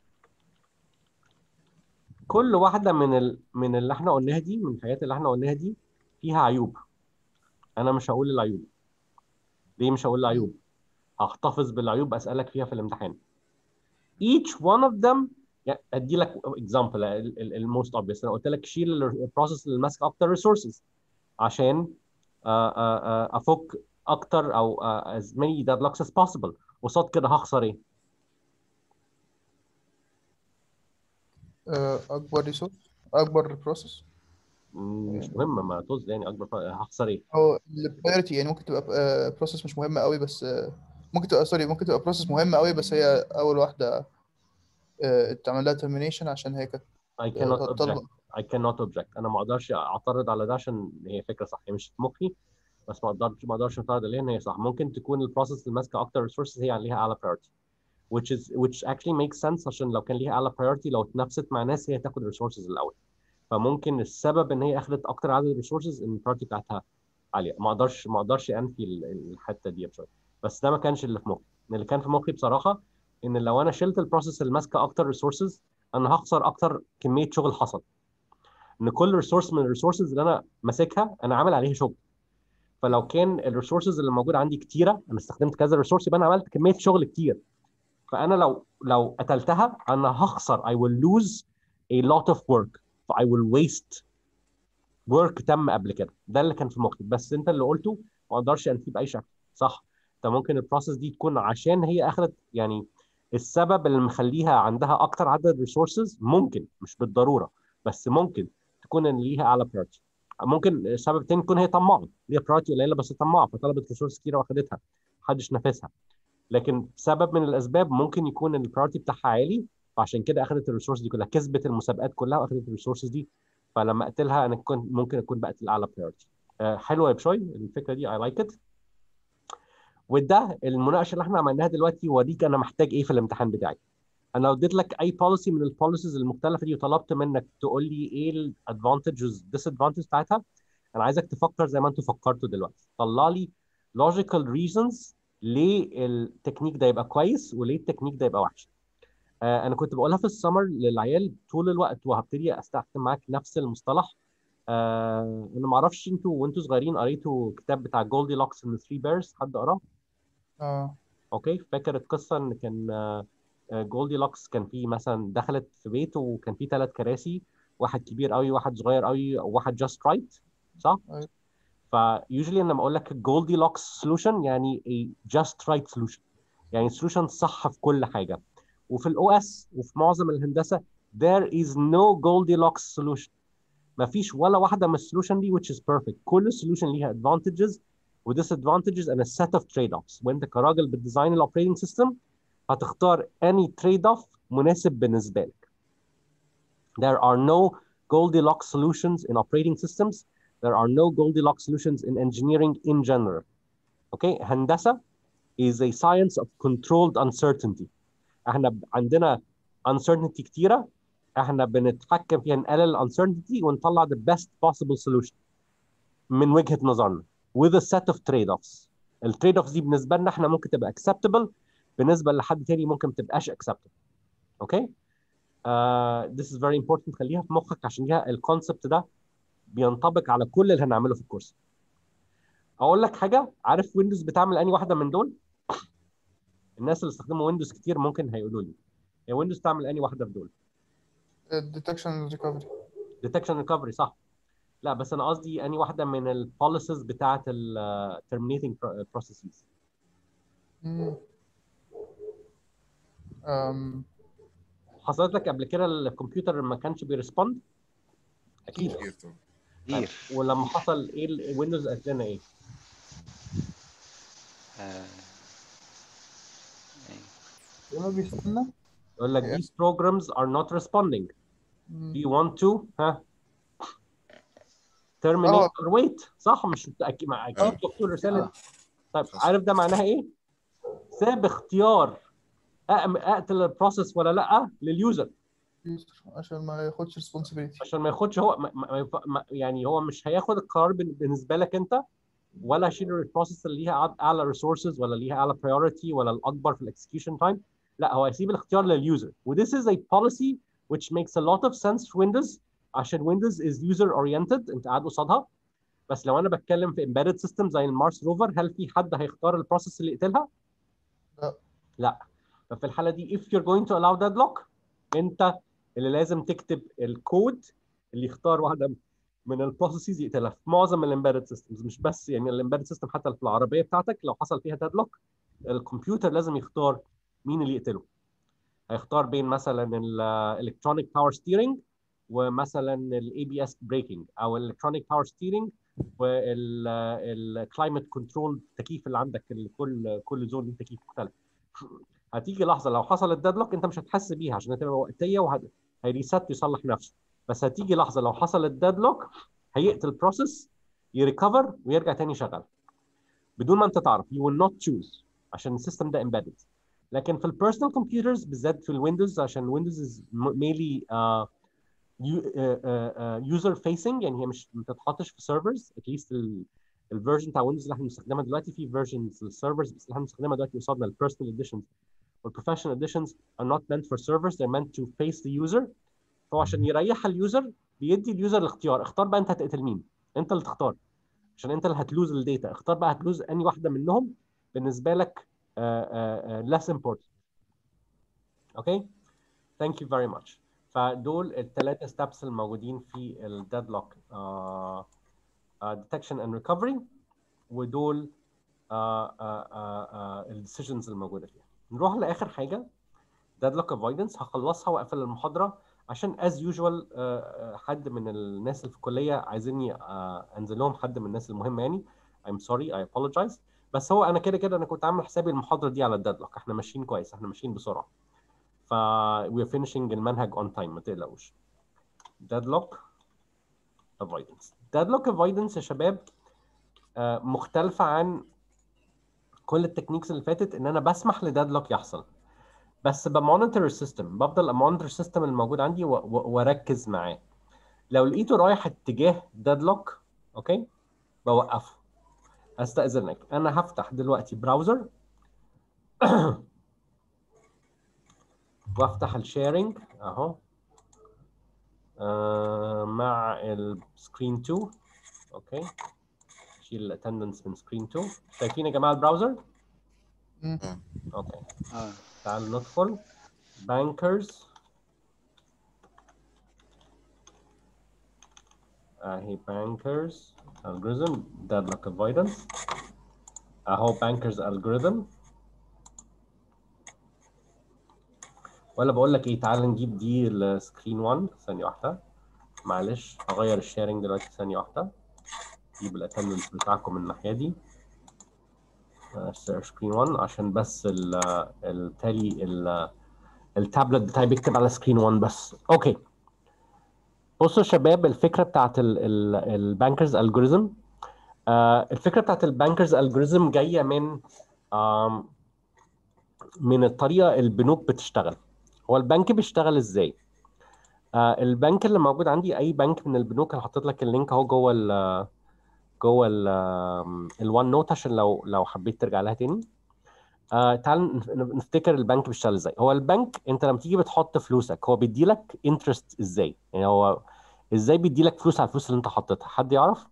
كل واحدة من ال... من اللي احنا قلناها دي من الحاجات اللي احنا قلناها دي فيها عيوب انا مش هقول العيوب ليه مش هقول العيوب هحتفظ بالعيوب اسالك فيها في الامتحان each one of them يعني ادي لك example الموست obvious انا قلت لك شيل البروسيس اللي ماسك اكتر resources عشان آه، آه، آه، افك اكتر او آه، as many deadlocks as possible قصاد كده هخسر ايه؟ آه، اكبر ريسورس اكبر بروسيس مش مهم ما طز يعني اكبر هخسر ايه؟ هو البرايورتي يعني ممكن تبقى بروسيس مش مهمه قوي بس آه، ممكن تبقى سوري ممكن تبقى بروسيس مهمه قوي بس هي اول واحده آه، اتعمل لها termination عشان هي كانت I cannot آه، object طالبه I cannot object انا ما اقدرش اعترض على ده عشان هي فكره صح هي مش في مخي بس ما اقدرش ما اقدرش اعترض عليها ان هي صح ممكن تكون البروسيس اللي ماسكه اكتر resources هي عليها اعلى priority which is which actually makes sense عشان لو كان ليها اعلى priority لو اتنافست مع ناس هي تاخد resources الاول فممكن السبب ان هي اخذت اكتر عدد resources ان البرايورتي بتاعتها عاليه ما اقدرش ما اقدرش انفي ال- الحته دي بصراحه بس ده ما كانش اللي في مخي اللي كان في مخي بصراحه ان لو انا شلت البروسيس اللي ماسكه اكتر resources انا هخسر اكتر كميه شغل حصل ان كل ريسورس من الريسورسز اللي انا ماسكها انا عامل عليها شغل فلو كان الريسورسز اللي موجوده عندي كتيره انا استخدمت كذا ريسورس يبقى انا عملت كميه شغل كتير فانا لو لو قتلتها انا هخسر I will lose a lot of work ف I will waste work تم قبل كده ده اللي كان في مخي بس انت اللي قلته ما اقدرش انفيه باي شكل صح انت ممكن البروسيس دي تكون عشان هي اخذت يعني السبب اللي مخليها عندها اكتر عدد ريسورسز ممكن مش بالضروره بس ممكن تكون ان ليها اعلى برايورتي ممكن السبب تاني يكون هي طماعه ليها برايورتي قليله بس طماعه فطلبت ريسورس كتيره واخدتها محدش نافسها لكن سبب من الاسباب ممكن يكون ان البرايورتي بتاعها عالي فعشان كده اخذت الريسورس دي كلها كسبت المسابقات كلها واخذت الريسورسز دي فلما اقتلها انا كنت ممكن اكون بقتل اعلى برايورتي آه حلوه يا بشوي الفكره دي اي لايك ات وده المناقشه اللي احنا عملناها دلوقتي يوريك انا محتاج ايه في الامتحان بتاعي انا لو اديت لك اي بوليسي من البوليسيز المختلفه دي وطلبت منك تقول لي ايه الادفانتجز والديسادفانتجز بتاعتها انا عايزك تفكر زي ما انتوا فكرتوا دلوقتي طلع لي logical reasons ليه التكنيك ده يبقى كويس وليه التكنيك ده يبقى وحش آه انا كنت بقولها في السمر للعيال طول الوقت وهبتدي استخدم معاك نفس المصطلح آه انا ما اعرفش انتوا وانتوا صغيرين قريتوا كتاب بتاع جولدي لوكس اند ثري بيرز حد قراه اه اوكي فاكر القصه ان كان جولدي لوكس كان في مثلا دخلت في بيته وكان في ثلاث كراسي واحد كبير قوي واحد صغير قوي وواحد جاست رايت صح؟ أيوة. فيوجولي لما اقول لك جولدي لوكس سولوشن يعني a just right solution يعني سولوشن صح في كل حاجه وفي الاو اس وفي معظم الهندسه there is no Goldilocks solution ما فيش ولا واحده من السولوشن دي which is perfect كل سولوشن ليها advantages و disadvantages and a set of trade-offs وانت كراجل بالديزاين الاوبريتنج سيستم هتختار any trade-off مناسب بالنسبه لك there are no Goldilocks solutions in operating systems there are no Goldilocks solutions in engineering in general okay هندسه is a science of controlled uncertainty احنا ب- عندنا uncertainty كتيره احنا بنتحكم فيها نقلل uncertainty ونطلع the best possible solution من وجهه نظرنا with a set of trade-offs التريد اوفز دي بالنسبه لنا احنا ممكن تبقى acceptable بالنسبه لحد تاني ممكن ما تبقاش acceptable اوكي uh, this is very important خليها في مخك عشان هي الكونسبت ده بينطبق على كل اللي هنعمله في الكورس اقول لك حاجه عارف ويندوز بتعمل اني واحده من دول الناس اللي استخدموا ويندوز كتير ممكن هيقولوا لي هي ويندوز تعمل اني واحده في دول الديتكشن ريكفري ديتكشن ريكفري صح لا بس انا قصدي اني واحده من البوليسيز بتاعه الترمينيتنج بروسيسز حصلت لك قبل كده الكمبيوتر ما كانش بيرسبوند اكيد كتير طبعا كتير ولما حصل ايه الويندوز قالت لنا ايه؟ آه، لما بيستنى يقول لك Yeah. these programs are not responding مم. do you want to ها terminate آه. or wait صح مش اكيد مع اكيد آه. دكتور رساله آه. طيب حصل. عارف ده معناها ايه؟ ساب اختيار أأم- اقتل البروسيس ولا لا لليوزر عشان ما ياخدش responsibility عشان ما ياخدش هو ما ما ينفع- ما يعني هو مش هياخد القرار بن- بالنسبه لك انت ولا هيشيل البروسيس اللي ليها أع- اعلى ريسورسز ولا ليها اعلى priority ولا الاكبر في الاكسكيوشن تايم لا هو هيسيب الاختيار لليوزر و this is a policy which makes a lot of sense في Windows عشان Windows is user oriented انت قاعد قصادها بس لو انا بتكلم في embedded system زي المارس روفر هل في حد هيختار البروسيس اللي يقتلها؟ لا. لا ففي الحاله دي if you're going to allow deadlock انت اللي لازم تكتب الكود اللي يختار واحده من البروسيسز يقتلها في معظم الامبيدد سيستمز مش بس يعني الامبيدد سيستم حتى في العربيه بتاعتك لو حصل فيها ديدلوك الكمبيوتر لازم يختار مين اللي يقتله هيختار بين مثلا الالكترونيك باور ستيرنج ومثلا الاي بي اس بريكنج او الالكترونيك باور ستيرنج والكلايمت كنترول التكييف اللي عندك اللي كل كل زون ليه تكييف مختلف هتيجي لحظه لو حصلت ديدلوك انت مش هتحس بيها عشان هتبقى وقتيه وهيريست يصلح نفسه بس هتيجي لحظه لو حصلت ديدلوك هيقتل البروسيس يريكفر ويرجع تاني شغال بدون ما انت تعرف you will not choose عشان السيستم ده embedded لكن في البيرسونال كمبيوترز بالذات في الويندوز عشان ويندوز از mainly uh, يوزر فيسنج يعني هي مش ما بتتحطش في سيرفرز اتليست الفيرجن بتاع ويندوز اللي احنا بنستخدمها دلوقتي في فيرجنز للسيرفرز بس اللي احنا بنستخدمها دلوقتي قصادنا البيرسونال اديشنز والبروفيشنال اديشنز are not meant for servers they're meant to face the user فهو عشان يريح اليوزر بيدي اليوزر الاختيار اختار بقى انت هتقتل مين انت اللي تختار عشان انت اللي هتلوز الداتا اختار بقى هتلوز اني واحده منهم بالنسبه لك uh, uh, uh, less important اوكي thank you very much فدول الثلاثه ستابس الموجودين في الديدلوك ديتكشن اند ريكفري ودول الديسيجنز الموجوده فيها نروح لاخر حاجه deadlock avoidance هخلصها واقفل المحاضره عشان as usual uh, حد من الناس اللي في الكليه عايزيني uh, انزل لهم حد من الناس المهمه يعني I'm sorry I apologize بس هو انا كده كده انا كنت عامل حسابي المحاضره دي على الديدلوك احنا ماشيين كويس احنا ماشيين بسرعه ف we're finishing المنهج on time ما تقلقوش deadlock avoidance deadlock avoidance يا شباب آه، مختلفة عن كل التكنيكس اللي فاتت ان انا بسمح لديدلوك يحصل بس بمونيتور السيستم بفضل امونيتور السيستم الموجود عندي و- و- واركز معاه لو لقيته رايح اتجاه ديدلوك اوكي بوقفه استاذنك انا هفتح دلوقتي براوزر وافتح الشيرنج اهو آه مع السكرين 2 اوكي شيل الاتندنس من سكرين 2 شايفين يا جماعه البراوزر مم. اوكي اه تعالوا ندخل بانكرز اهي بانكرز algorithm deadlock avoidance اهو بانكرز algorithm ولا بقول لك ايه تعال نجيب دي السكرين 1 ثانيه واحده معلش هغير الشيرنج دلوقتي ثانيه واحده جيب الاتندنس بتاعكم من الناحيه دي سكرين 1 عشان بس ال- التالي ال- التابلت بتاعي بيكتب على سكرين 1 بس اوكي بصوا يا شباب الفكره بتاعت البانكرز الجوريزم الفكره بتاعت البانكرز الجوريزم جايه من آم، من الطريقه البنوك بتشتغل هو البنك بيشتغل ازاي آه، البنك اللي موجود عندي اي بنك من البنوك انا حاطط لك اللينك اهو جوه ال جوه الوان نوت عشان لو لو حبيت ترجع لها تاني آه تعال نف- نفتكر البنك بيشتغل ازاي هو البنك انت لما تيجي بتحط فلوسك هو بيدي لك انترست ازاي يعني هو ازاي بيدي لك فلوس على الفلوس اللي انت حطيتها حد يعرف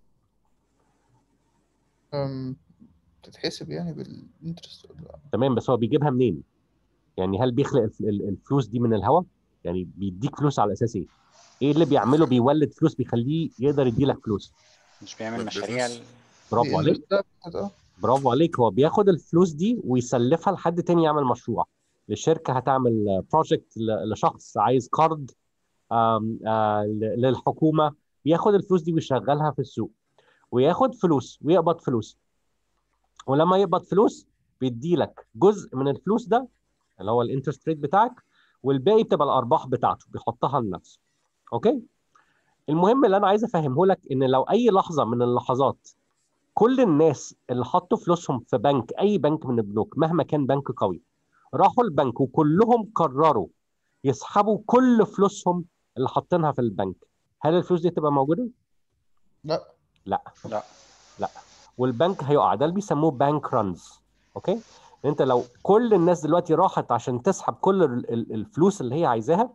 أم، تتحسب يعني بالانترست ولا تمام بس هو بيجيبها منين يعني هل بيخلق الف- ال- الفلوس دي من الهواء يعني بيديك فلوس على اساس ايه ايه اللي بيعمله بيولد فلوس بيخليه يقدر يدي لك فلوس مش بيعمل Like مشاريع business. ال- برافو دي عليك interest بتاعت- اه برافو عليك هو بياخد الفلوس دي ويسلفها لحد تاني يعمل مشروع لشركة هتعمل بروجكت لشخص عايز قرض آم، آه، ل- للحكومة بياخد الفلوس دي ويشغلها في السوق وياخد فلوس ويقبض فلوس ولما يقبض فلوس بيدي لك جزء من الفلوس ده اللي هو الانترست ريت بتاعك والباقي بتبقى الارباح بتاعته بيحطها لنفسه اوكي المهم اللي انا عايز افهمه لك ان لو اي لحظه من اللحظات كل الناس اللي حطوا فلوسهم في بنك اي بنك من البنوك مهما كان بنك قوي راحوا البنك وكلهم قرروا يسحبوا كل فلوسهم اللي حاطينها في البنك هل الفلوس دي تبقى موجوده لا لا لا لا والبنك هيقع ده اللي بيسموه بانك رانز اوكي انت لو كل الناس دلوقتي راحت عشان تسحب كل ال- ال- الفلوس اللي هي عايزاها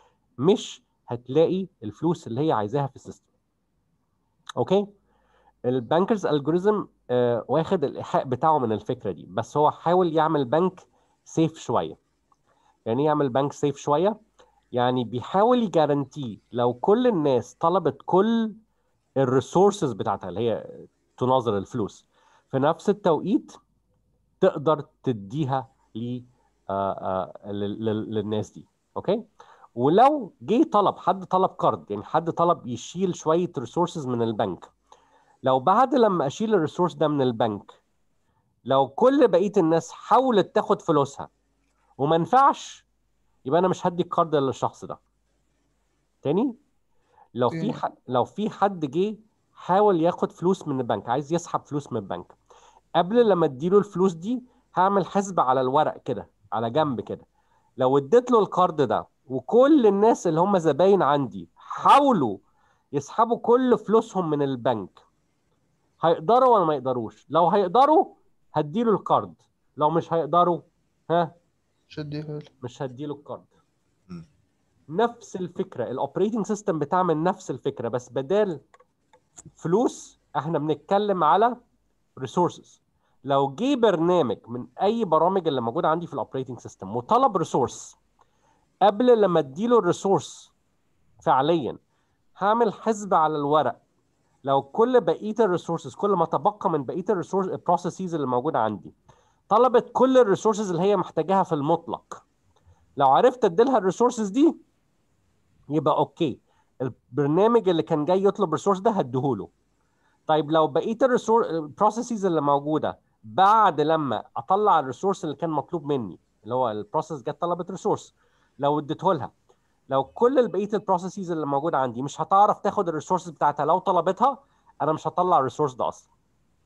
مش هتلاقي الفلوس اللي هي عايزاها في السيستم اوكي البانكرز الجوريزم آه واخد الايحاء بتاعه من الفكره دي بس هو حاول يعمل بنك سيف شويه يعني إيه يعمل بنك سيف شويه يعني بيحاول يجارنتي لو كل الناس طلبت كل الريسورسز بتاعتها اللي هي تناظر الفلوس في نفس التوقيت تقدر تديها ل آه، آه، لل- لل- للناس دي اوكي ولو جه طلب حد طلب كارد يعني حد طلب يشيل شويه ريسورسز من البنك لو بعد لما اشيل الريسورس ده من البنك لو كل بقيه الناس حاولت تاخد فلوسها وما نفعش يبقى انا مش هدي الكارد للشخص ده تاني لو في تاني. ح... لو في حد جه حاول ياخد فلوس من البنك عايز يسحب فلوس من البنك قبل لما اديله الفلوس دي هعمل حسبة على الورق كده على جنب كده لو اديت له الكارد ده وكل الناس اللي هم زباين عندي حاولوا يسحبوا كل فلوسهم من البنك هيقدروا ولا ما يقدروش لو هيقدروا هديله الكارد لو مش هيقدروا ها شد يهل مش هديله الكارد مم. نفس الفكره الاوبريتنج سيستم بتعمل نفس الفكره بس بدال فلوس احنا بنتكلم على ريسورسز لو جه برنامج من اي برامج اللي موجوده عندي في الاوبريتنج سيستم وطلب ريسورس قبل لما اديله الريسورس فعليا هعمل حسبة على الورق لو كل بقيه الريسورسز كل ما تبقى من بقيه الريسورس البروسيسز اللي موجوده عندي طلبت كل الريسورسز اللي هي محتاجاها في المطلق لو عرفت اديلها الريسورسز دي يبقى اوكي البرنامج اللي كان جاي يطلب ريسورس ده هديهوله طيب لو بقيه الريسورس البروسيسز اللي موجوده بعد لما اطلع الريسورس اللي كان مطلوب مني اللي هو البروسيس جت طلبت ريسورس لو اديته لها لو كل بقيه البروسيسز اللي موجوده عندي مش هتعرف تاخد الريسورس بتاعتها لو طلبتها انا مش هطلع الريسورس ده اصلا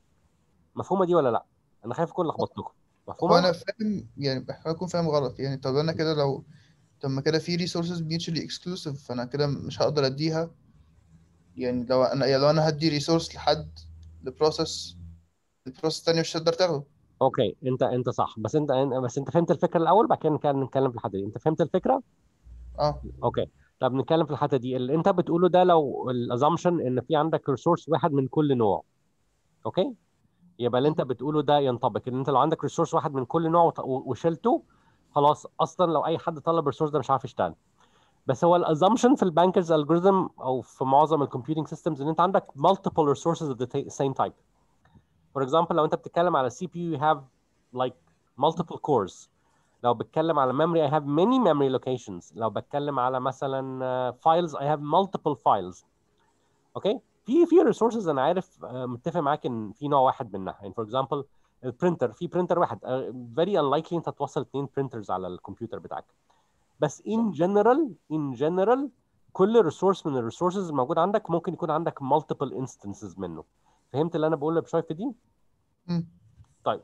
مفهومه دي ولا لا انا خايف اكون لخبطتكم هو مفهومه انا فاهم يعني بحاول اكون فاهم غلط يعني طب انا كده لو طب ما كده في ريسورسز mutually exclusive فانا كده مش هقدر اديها يعني لو انا يعني لو انا هدي ريسورس لحد لبروسيس البروسيس التانية مش هتقدر تاخده اوكي انت انت صح بس انت بس انت فهمت الفكره الاول بعد كده نتكلم نتكلم في الحته دي انت فهمت الفكره اه اوكي طب نتكلم في الحته دي اللي انت بتقوله ده لو الازامشن ان في عندك ريسورس واحد من كل نوع اوكي يبقى اللي انت بتقوله ده ينطبق ان انت لو عندك ريسورس واحد من كل نوع وط- وشلته خلاص اصلا لو اي حد طلب الريسورس ده مش عارف يشتغل بس هو الازامشن في البانكرز الجوريزم او في معظم الكمبيوتنج سيستمز ان انت عندك multiple resources of the ta- same type for example لو انت بتتكلم على سي بي يو you have like multiple cores لو بتكلم على memory I have many memory locations لو بتكلم على مثلا uh, files I have multiple files اوكي في في resources انا عارف uh, متفق معاك ان في نوع واحد منها يعني for example البرينتر في برينتر واحد uh, very unlikely انت توصل اثنين برينترز على الكمبيوتر بتاعك بس in general in general كل ريسورس من الريسورسز الموجود عندك ممكن يكون عندك multiple instances منه فهمت اللي انا بقوله بشويه في دي مم. طيب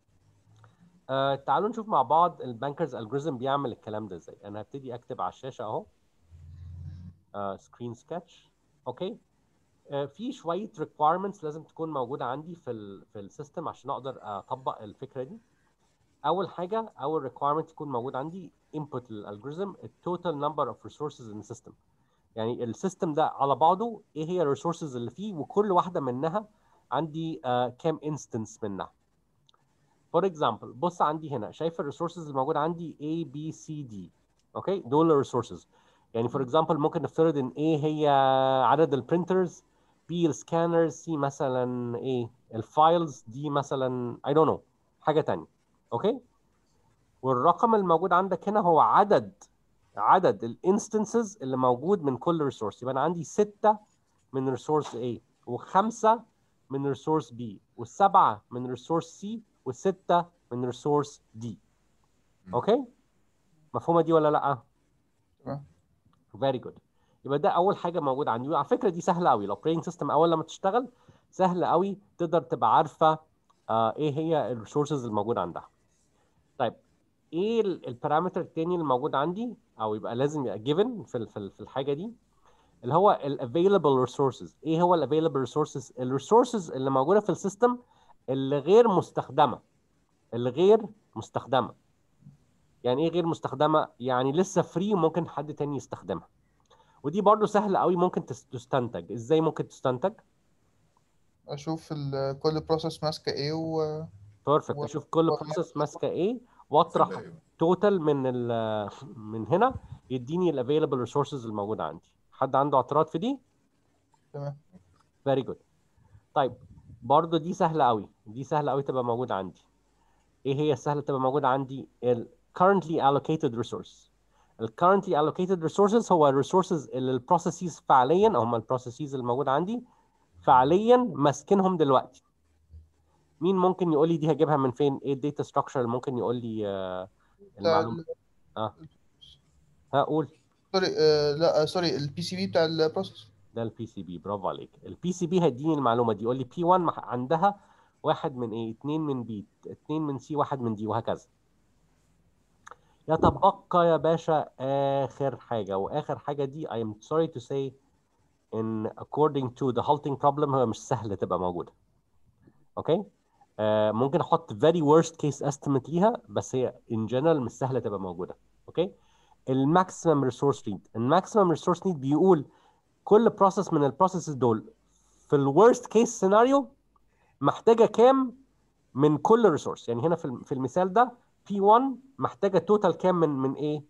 آه تعالوا نشوف مع بعض البانكرز الجوريزم بيعمل الكلام ده ازاي انا هبتدي اكتب على الشاشه اهو سكرين سكتش اوكي آه في شويه requirements لازم تكون موجوده عندي في ال في السيستم عشان اقدر اطبق الفكره دي اول حاجه اول requirement تكون موجود عندي input للالجوريزم التوتال نمبر اوف ريسورسز ان السيستم يعني السيستم ده على بعضه ايه هي الريسورسز اللي فيه وكل واحده منها عندي آه كام انستنس منها فور اكزامبل بص عندي هنا شايف الريسورسز الموجوده عندي A B C D اوكي دول الريسورسز يعني فور اكزامبل ممكن نفترض ان A هي عدد البرينترز B السكانرز C مثلا ايه الفايلز D مثلا I don't know حاجه تانية اوكي والرقم الموجود عندك هنا هو عدد عدد الانستنسز اللي موجود من كل ريسورس يبقى انا عندي ستة من ريسورس A وخمسة من ريسورس B والسبعة من ريسورس C والستة من ريسورس D اوكي مفهومة دي ولا لا تمام فيري جود يبقى ده اول حاجه موجوده عندي وعلى فكره دي سهله قوي الاوبريتنج سيستم اول لما تشتغل سهل قوي تقدر تبقى عارفه آه ايه هي الريسورسز الموجوده عندها طيب ايه البارامتر التاني اللي موجود عندي او يبقى لازم يبقى جيفن في ال- في ال- في الحاجه دي اللي هو الافيلبل ريسورسز ايه هو الافيلبل ريسورسز الريسورسز اللي موجوده في السيستم اللي غير مستخدمه اللي غير مستخدمه يعني ايه غير مستخدمه يعني لسه فري وممكن حد تاني يستخدمها ودي برضو سهله قوي ممكن تس- تستنتج ازاي ممكن تستنتج اشوف ال- كل بروسيس ماسكه ايه و بيرفكت و- اشوف كل و- بروسيس ماسكه ايه واطرح أيوة. توتال من ال من هنا يديني الافيلبل ريسورسز الموجوده عندي حد عنده اعتراض في دي تمام فيري جود طيب برضو دي سهله قوي دي سهله قوي تبقى موجوده عندي ايه هي السهله تبقى موجوده عندي ال currently allocated resource ال currently allocated resources هو الريسورسز اللي البروسيسز فعليا او هم البروسيسز الموجوده عندي فعليا ماسكينهم دلوقتي مين ممكن يقول لي دي هجيبها من فين ايه الداتا ستراكشر اللي ممكن يقول لي آه، بتاع المعلومه ال- هقول سوري آه لا آه، سوري البي سي بي بتاع البروسيس ده البي سي بي برافو عليك البي سي بي هيديني المعلومه دي يقول لي بي 1 عندها واحد من ايه اتنين من بي اتنين من سي واحد من دي وهكذا يتبقى يا باشا اخر حاجه واخر حاجه دي I am sorry to say in according to the halting problem هي مش سهله تبقى موجوده اوكي آه ممكن احط very worst case estimate ليها بس هي in general مش سهله تبقى موجوده اوكي الماكسيمم ريسورس نيد الماكسيمم ريسورس نيد بيقول كل بروسيس من البروسيسز دول في الورست كيس سيناريو محتاجه كام من كل ريسورس يعني هنا في الم- في المثال ده بي 1 محتاجه توتال كام من من ايه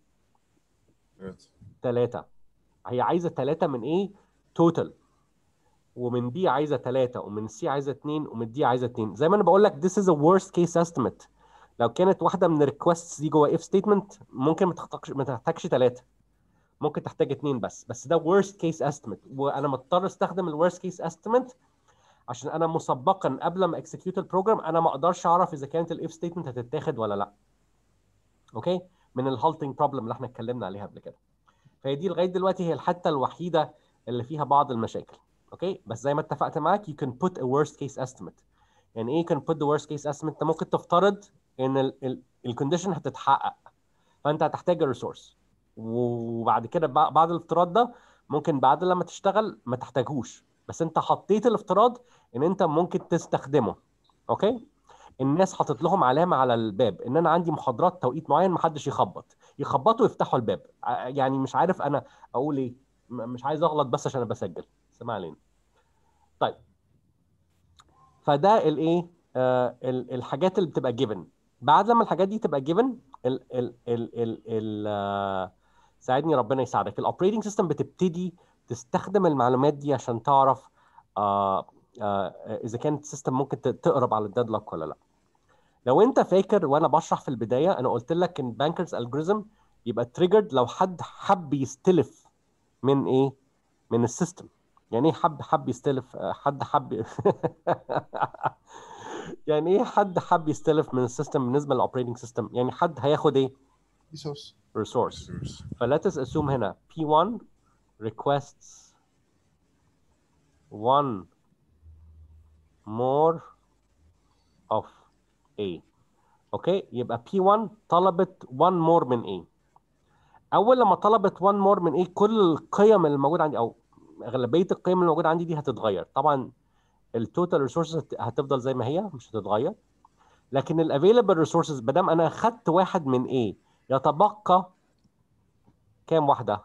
ثلاثة هي عايزه ثلاثة من ايه توتال ومن بي عايزه ثلاثة ومن سي عايزه اثنين ومن دي عايزه اثنين زي ما انا بقول لك this is a worst case estimate لو كانت واحده من الريكوستس دي جوه اف ستيتمنت ممكن ما تحتاجش ما تحتاجش ثلاثة ممكن تحتاج اثنين بس بس ده worst case estimate وانا مضطر استخدم ال worst case estimate عشان انا مسبقا قبل ما اكسكيوت البروجرام انا ما اقدرش اعرف اذا كانت الاف ستيتمنت هتتاخد ولا لا اوكي من الهالتنج بروبلم اللي احنا اتكلمنا عليها قبل كده فهي دي لغايه دلوقتي هي الحته الوحيده اللي فيها بعض المشاكل اوكي بس زي ما اتفقت معاك you can put a worst case estimate يعني ايه can put the worst case estimate انت ممكن تفترض ان الكونديشن هتتحقق فانت هتحتاج الريسورس وبعد كده بع- بعد الافتراض ده ممكن بعد لما تشتغل ما تحتاجهوش بس انت حطيت الافتراض ان انت ممكن تستخدمه اوكي الناس حاطط لهم علامه على الباب ان انا عندي محاضرات توقيت معين محدش يخبط يخبطوا ويفتحوا الباب ع- يعني مش عارف انا اقول ايه م- مش عايز اغلط بس عشان انا بسجل سمع علينا طيب فده الايه آه ال- الحاجات اللي بتبقى جيفن بعد لما الحاجات دي تبقى جيفن ال ال ال ال ال آه، ساعدني ربنا يساعدك الاوبريتنج سيستم بتبتدي تستخدم المعلومات دي عشان تعرف آه آه اذا كانت السيستم ممكن ت- تقرب على الديدلوك ولا لا لو انت فاكر وانا بشرح في البدايه انا قلت لك ان بانكرز الجوريزم يبقى تريجرد لو حد حب يستلف من ايه من السيستم يعني ايه حب حب يستلف آه، حد حب يعني ايه حد حب يستلف من السيستم بالنسبه للاوبريتنج سيستم يعني حد هياخد ايه ريسورس resource فلت us assume هنا P1 requests one more of A اوكي يبقى P1 طلبت one more من A اول لما طلبت one more من A كل القيم اللي موجوده عندي او اغلبيه القيم اللي موجوده عندي دي هتتغير طبعا التوتال ريسورسز هتفضل زي ما هي مش هتتغير لكن الافيلبل ريسورسز ما دام انا خدت واحد من A يتبقى كام واحده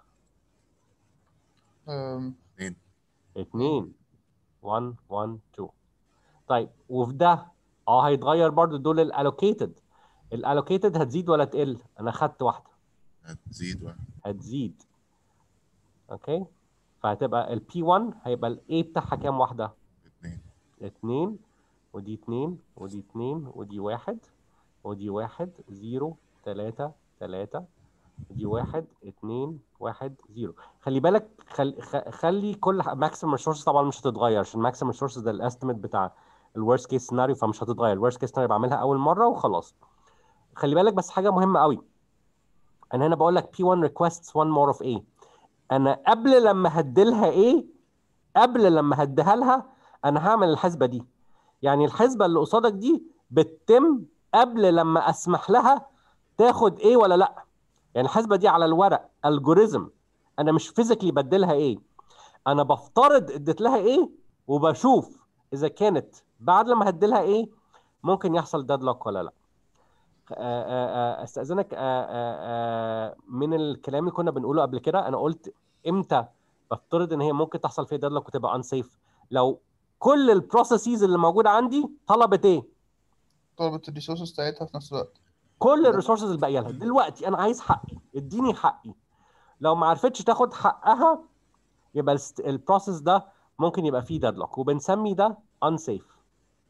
أم، اتنين 1 1 2 طيب وفي ده اه هيتغير برضو دول الالوكيتد الالوكيتد هتزيد ولا تقل انا خدت واحده هتزيد واحد هتزيد اوكي فهتبقى ال P1 هيبقى ال A بتاعها كام واحده اتنين اتنين ودي اتنين ودي اتنين ودي واحد ودي واحد زيرو تلاتة تلاتة دي واحد اتنين واحد زيرو خلي بالك خل... خ- خلي كل ماكسيمم ريسورسز طبعا مش هتتغير عشان ماكسيمم ريسورسز ده الاستيميت بتاع الورست كيس سيناريو فمش هتتغير الورست كيس سيناريو بعملها اول مره وخلاص خلي بالك بس حاجه مهمه قوي انا هنا بقول لك P1 requests one more of A انا قبل لما هديلها A قبل لما هديها لها انا هعمل الحسبه دي يعني الحسبه اللي قصادك دي بتتم قبل لما اسمح لها تاخد ايه ولا لا يعني الحسبه دي على الورق الجوريزم انا مش فيزيكلي بديلها ايه انا بفترض اديت لها ايه وبشوف اذا كانت بعد لما هديلها ايه ممكن يحصل ديدلوك ولا لا آه، آه، آه، استاذنك آه، آه، آه، من الكلام اللي كنا بنقوله قبل كده انا قلت امتى بفترض ان هي ممكن تحصل فيها ديدلوك وتبقى انسيف لو كل البروسيسز اللي موجوده عندي طلبت ايه طلبت الريسورسز بتاعتها في نفس الوقت كل الريسورسز اللي باقيه لها دلوقتي انا عايز حقي اديني حقي لو ما عرفتش تاخد حقها يبقى الست- البروسيس ده ممكن يبقى فيه ديدلوك وبنسمي ده unsafe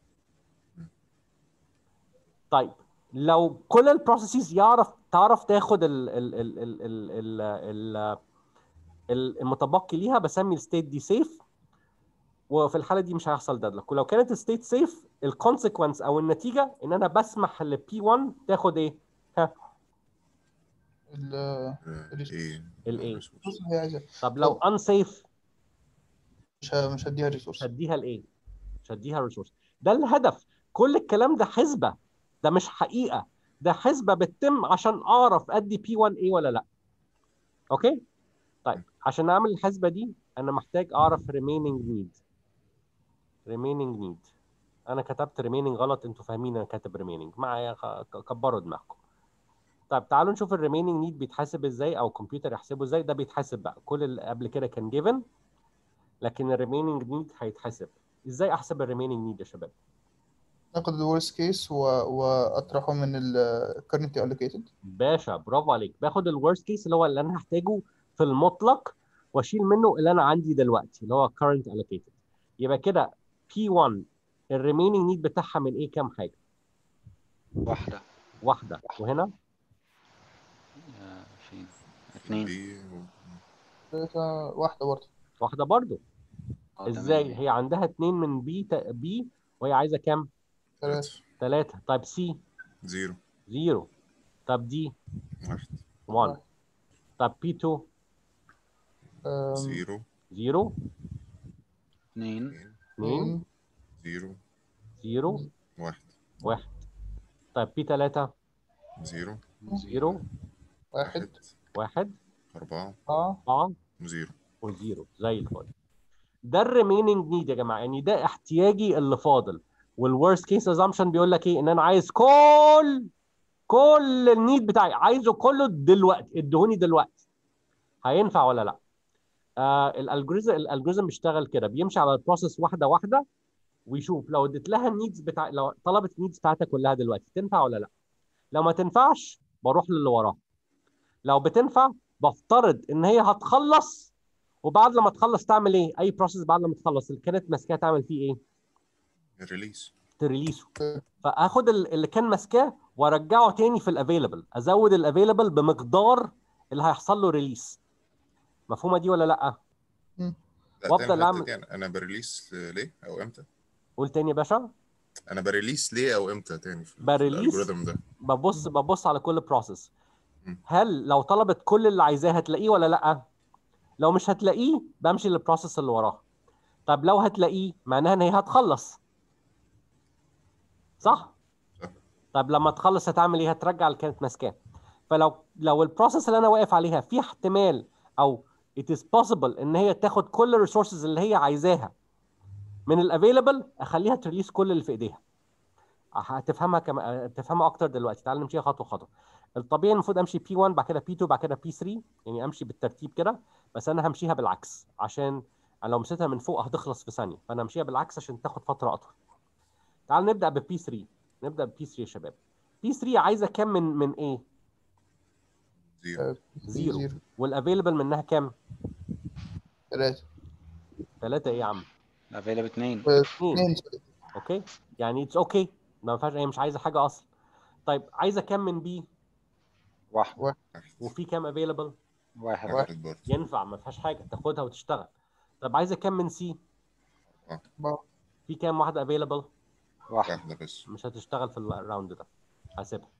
طيب لو كل البروسيسز يعرف تعرف تاخد ال ال ال ال ال ال ال ال المتبقي ليها بسمي الستيت دي سيف وفي الحاله دي مش هيحصل ديدلوك ولو كانت الستيت سيف الكونسيكونس او النتيجه ان انا بسمح ل P1 تاخد ايه؟ ها ال- آه، الريسورس. ايه الإيه؟ الريسورس. الريسورس اللي هي عايزاها طب لو unsafe مش ه- مش هديها الريسورس مش هديها الايه؟ مش هديها الريسورس ده الهدف كل الكلام ده حسبه ده مش حقيقه ده حسبه بتتم عشان اعرف ادي بي 1 ايه ولا لا اوكي طيب عشان اعمل الحسبه دي انا محتاج اعرف remaining need remaining need انا كتبت remaining غلط انتوا فاهمين انا كاتب remaining معايا خ- ك- كبروا دماغكم طيب تعالوا نشوف الريميننج نيد بيتحسب ازاي او الكمبيوتر يحسبه ازاي ده بيتحسب بقى كل اللي قبل كده كان جيفن لكن الريميننج نيد هيتحسب ازاي احسب الريميننج نيد يا شباب ناخد الورست كيس واطرحه من ال currently allocated باشا برافو عليك باخد الورست كيس اللي هو اللي انا هحتاجه في المطلق واشيل منه اللي انا عندي دلوقتي اللي هو current allocated يبقى كده P1 الريميننج نيد بتاعها من ايه كام حاجه واحدة واحده وهنا آه، فين اتنين دي و- ثلاثة واحدة برضه واحده برضو آه، ازاي تمام. هي عندها اتنين من بي بي وهي عايزه كام ثلاثة ثلاثه طيب سي زيرو زيرو طب دي واحد 1 طب بي 2 أم، زيرو زيرو اتنين اتنين اثنين زيرو زيرو واحد واحد طيب بي 3 زيرو زيرو واحد واحد أربعة أربعة اربعه وزيرو وزيرو زي الفل ده الريميننج نيد يا جماعه يعني ده احتياجي اللي فاضل والورست كيس اسامبشن بيقول لك ايه ان انا عايز كل كل النيد بتاعي عايزه كله دلوقتي ادهوني دلوقتي هينفع ولا لا آه الالجوريزم الالجوريزم بيشتغل كده بيمشي على البروسيس واحده واحده ويشوف لو اديت لها النيدز بتاع لو طلبت النيدز بتاعتها كلها دلوقتي تنفع ولا لا لو ما تنفعش بروح للي وراها لو بتنفع بفترض ان هي هتخلص وبعد لما تخلص تعمل ايه اي بروسيس بعد لما تخلص اللي كانت ماسكاه تعمل فيه ايه الريليس تريليسه فاخد ال- اللي كان ماسكاه وارجعه تاني في الافيلبل ازود الافيلبل بمقدار اللي هيحصل له ريليس مفهومه دي ولا لا لا وأفضل تاني أعمل- الحتة دي أنا- أنا بريليس ليه أو إمتى؟ قول تاني يا باشا أنا بريليس ليه أو إمتى تاني في بريليس؟ الألجوريثم ده ببص ببص على كل بروسيس مم. هل لو طلبت كل اللي عايزاه هتلاقيه ولا لا لو مش هتلاقيه بمشي للبروسيس اللي وراه طب لو هتلاقيه معناها ان هي هتخلص صح صح. طب لما تخلص هتعمل ايه هترجع اللي كانت ماسكاه فلو لو البروسيس اللي انا واقف عليها في احتمال او it is possible ان هي تاخد كل الريسورسز اللي هي عايزاها من الافيلبل اخليها تريليس كل اللي في ايديها هتفهمها كما تفهمها اكتر دلوقتي تعال نمشيها خطوه خطوه الطبيعي المفروض امشي بي 1 بعد كده بي 2 بعد كده بي 3 يعني امشي بالترتيب كده بس انا همشيها بالعكس عشان أنا لو مشيتها من فوق هتخلص في ثانيه فانا همشيها بالعكس عشان تاخد فتره اطول تعال نبدا ببي 3 نبدا ببي 3 يا شباب بي 3 عايزه كام من من ايه زيرو زيرو. زيرو والافيلبل منها كام ثلاثة ثلاثه ايه يا عم افيلابل اتنين اثنين اثنين اوكي يعني اتس اوكي ما ينفعش هي مش عايزه حاجه اصلا طيب عايزه كام من بي واحد وفي كام افيلبل واحد واحد برضه ينفع ما فيهاش حاجه تاخدها وتشتغل طب عايزه كام من سي بقى. في كام واحده افيلبل واحد واحدة بس مش هتشتغل في الراوند ده هسيبها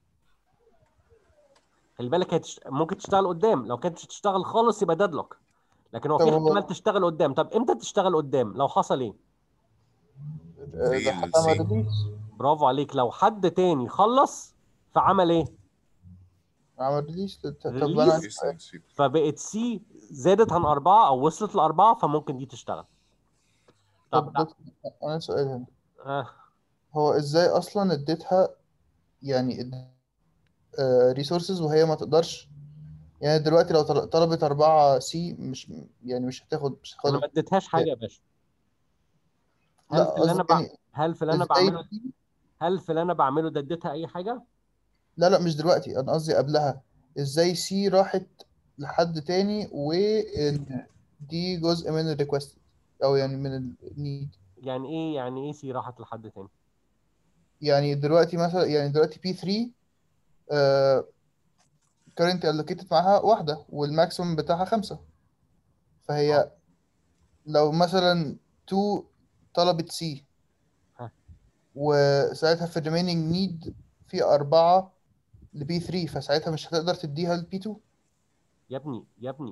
خلي بالك هي تش... ممكن تشتغل قدام لو كانت مش هتشتغل خالص يبقى ديدلوك لكن هو طب في هو- احتمال تشتغل قدام طب امتى تشتغل قدام لو حصل ايه آه، ليه ده حد عمل السي؟ ريليس برافو عليك لو حد تاني خلص فعمل ايه عمل ريليس طب ريليس؟ انا إيه سي- سي- فبقت سي زادت عن أربعة أو وصلت لأربعة فممكن دي تشتغل طب طب لا. دكتور، انا سؤال هنا آه. هو ازاي اصلا اديتها يعني ريسورسز وهي ما تقدرش يعني دلوقتي لو طل- طلبت أربعة سي مش يعني مش هتاخد مش أنا ما هتاخد اديتهاش حاجة يا باشا هل لا في اللي أنا قصدي بع... يعني هل في اللي أنا ازاي بعمله دي- هل في اللي أنا بعمله ده اديتها أي حاجة؟ لا لا مش دلوقتي انا قصدي قبلها ازاي سي راحت لحد تاني وان دي جزء من الريكوست او يعني من النيد يعني إيه يعني إيه سي راحت لحد تاني؟ يعني دلوقتي مثلا يعني دلوقتي بي 3 آه current allocated معاها واحدة والماكسيموم بتاعها خمسة فهي آه. لو مثلا 2 طلبت سي ها. وساعتها في remaining need في أربعة لبي 3 فساعتها مش هتقدر تديها لبي 2 يا ابني يا ابني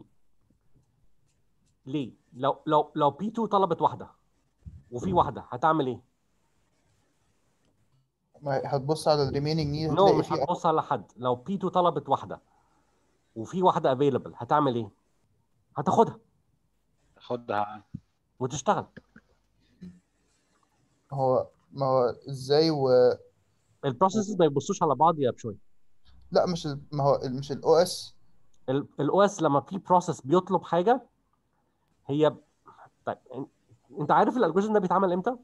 ليه؟ لو لو لو بي 2 طلبت واحدة وفي واحدة هتعمل إيه؟ ما هي هتبص على الريميننج نيد نو هتلاقي مش في هتبص على حد لو بي 2 طلبت واحدة وفي واحدة افيلبل هتعمل إيه؟ هتاخدها خدها وتشتغل هو ما هو ازاي و البروسيسز ما يبصوش على بعض يا بشوي لا مش ال... ما هو مش الاو اس الاو اس لما في بروسيس بيطلب حاجه هي طيب انت عارف الالجوريزم ده بيتعمل امتى؟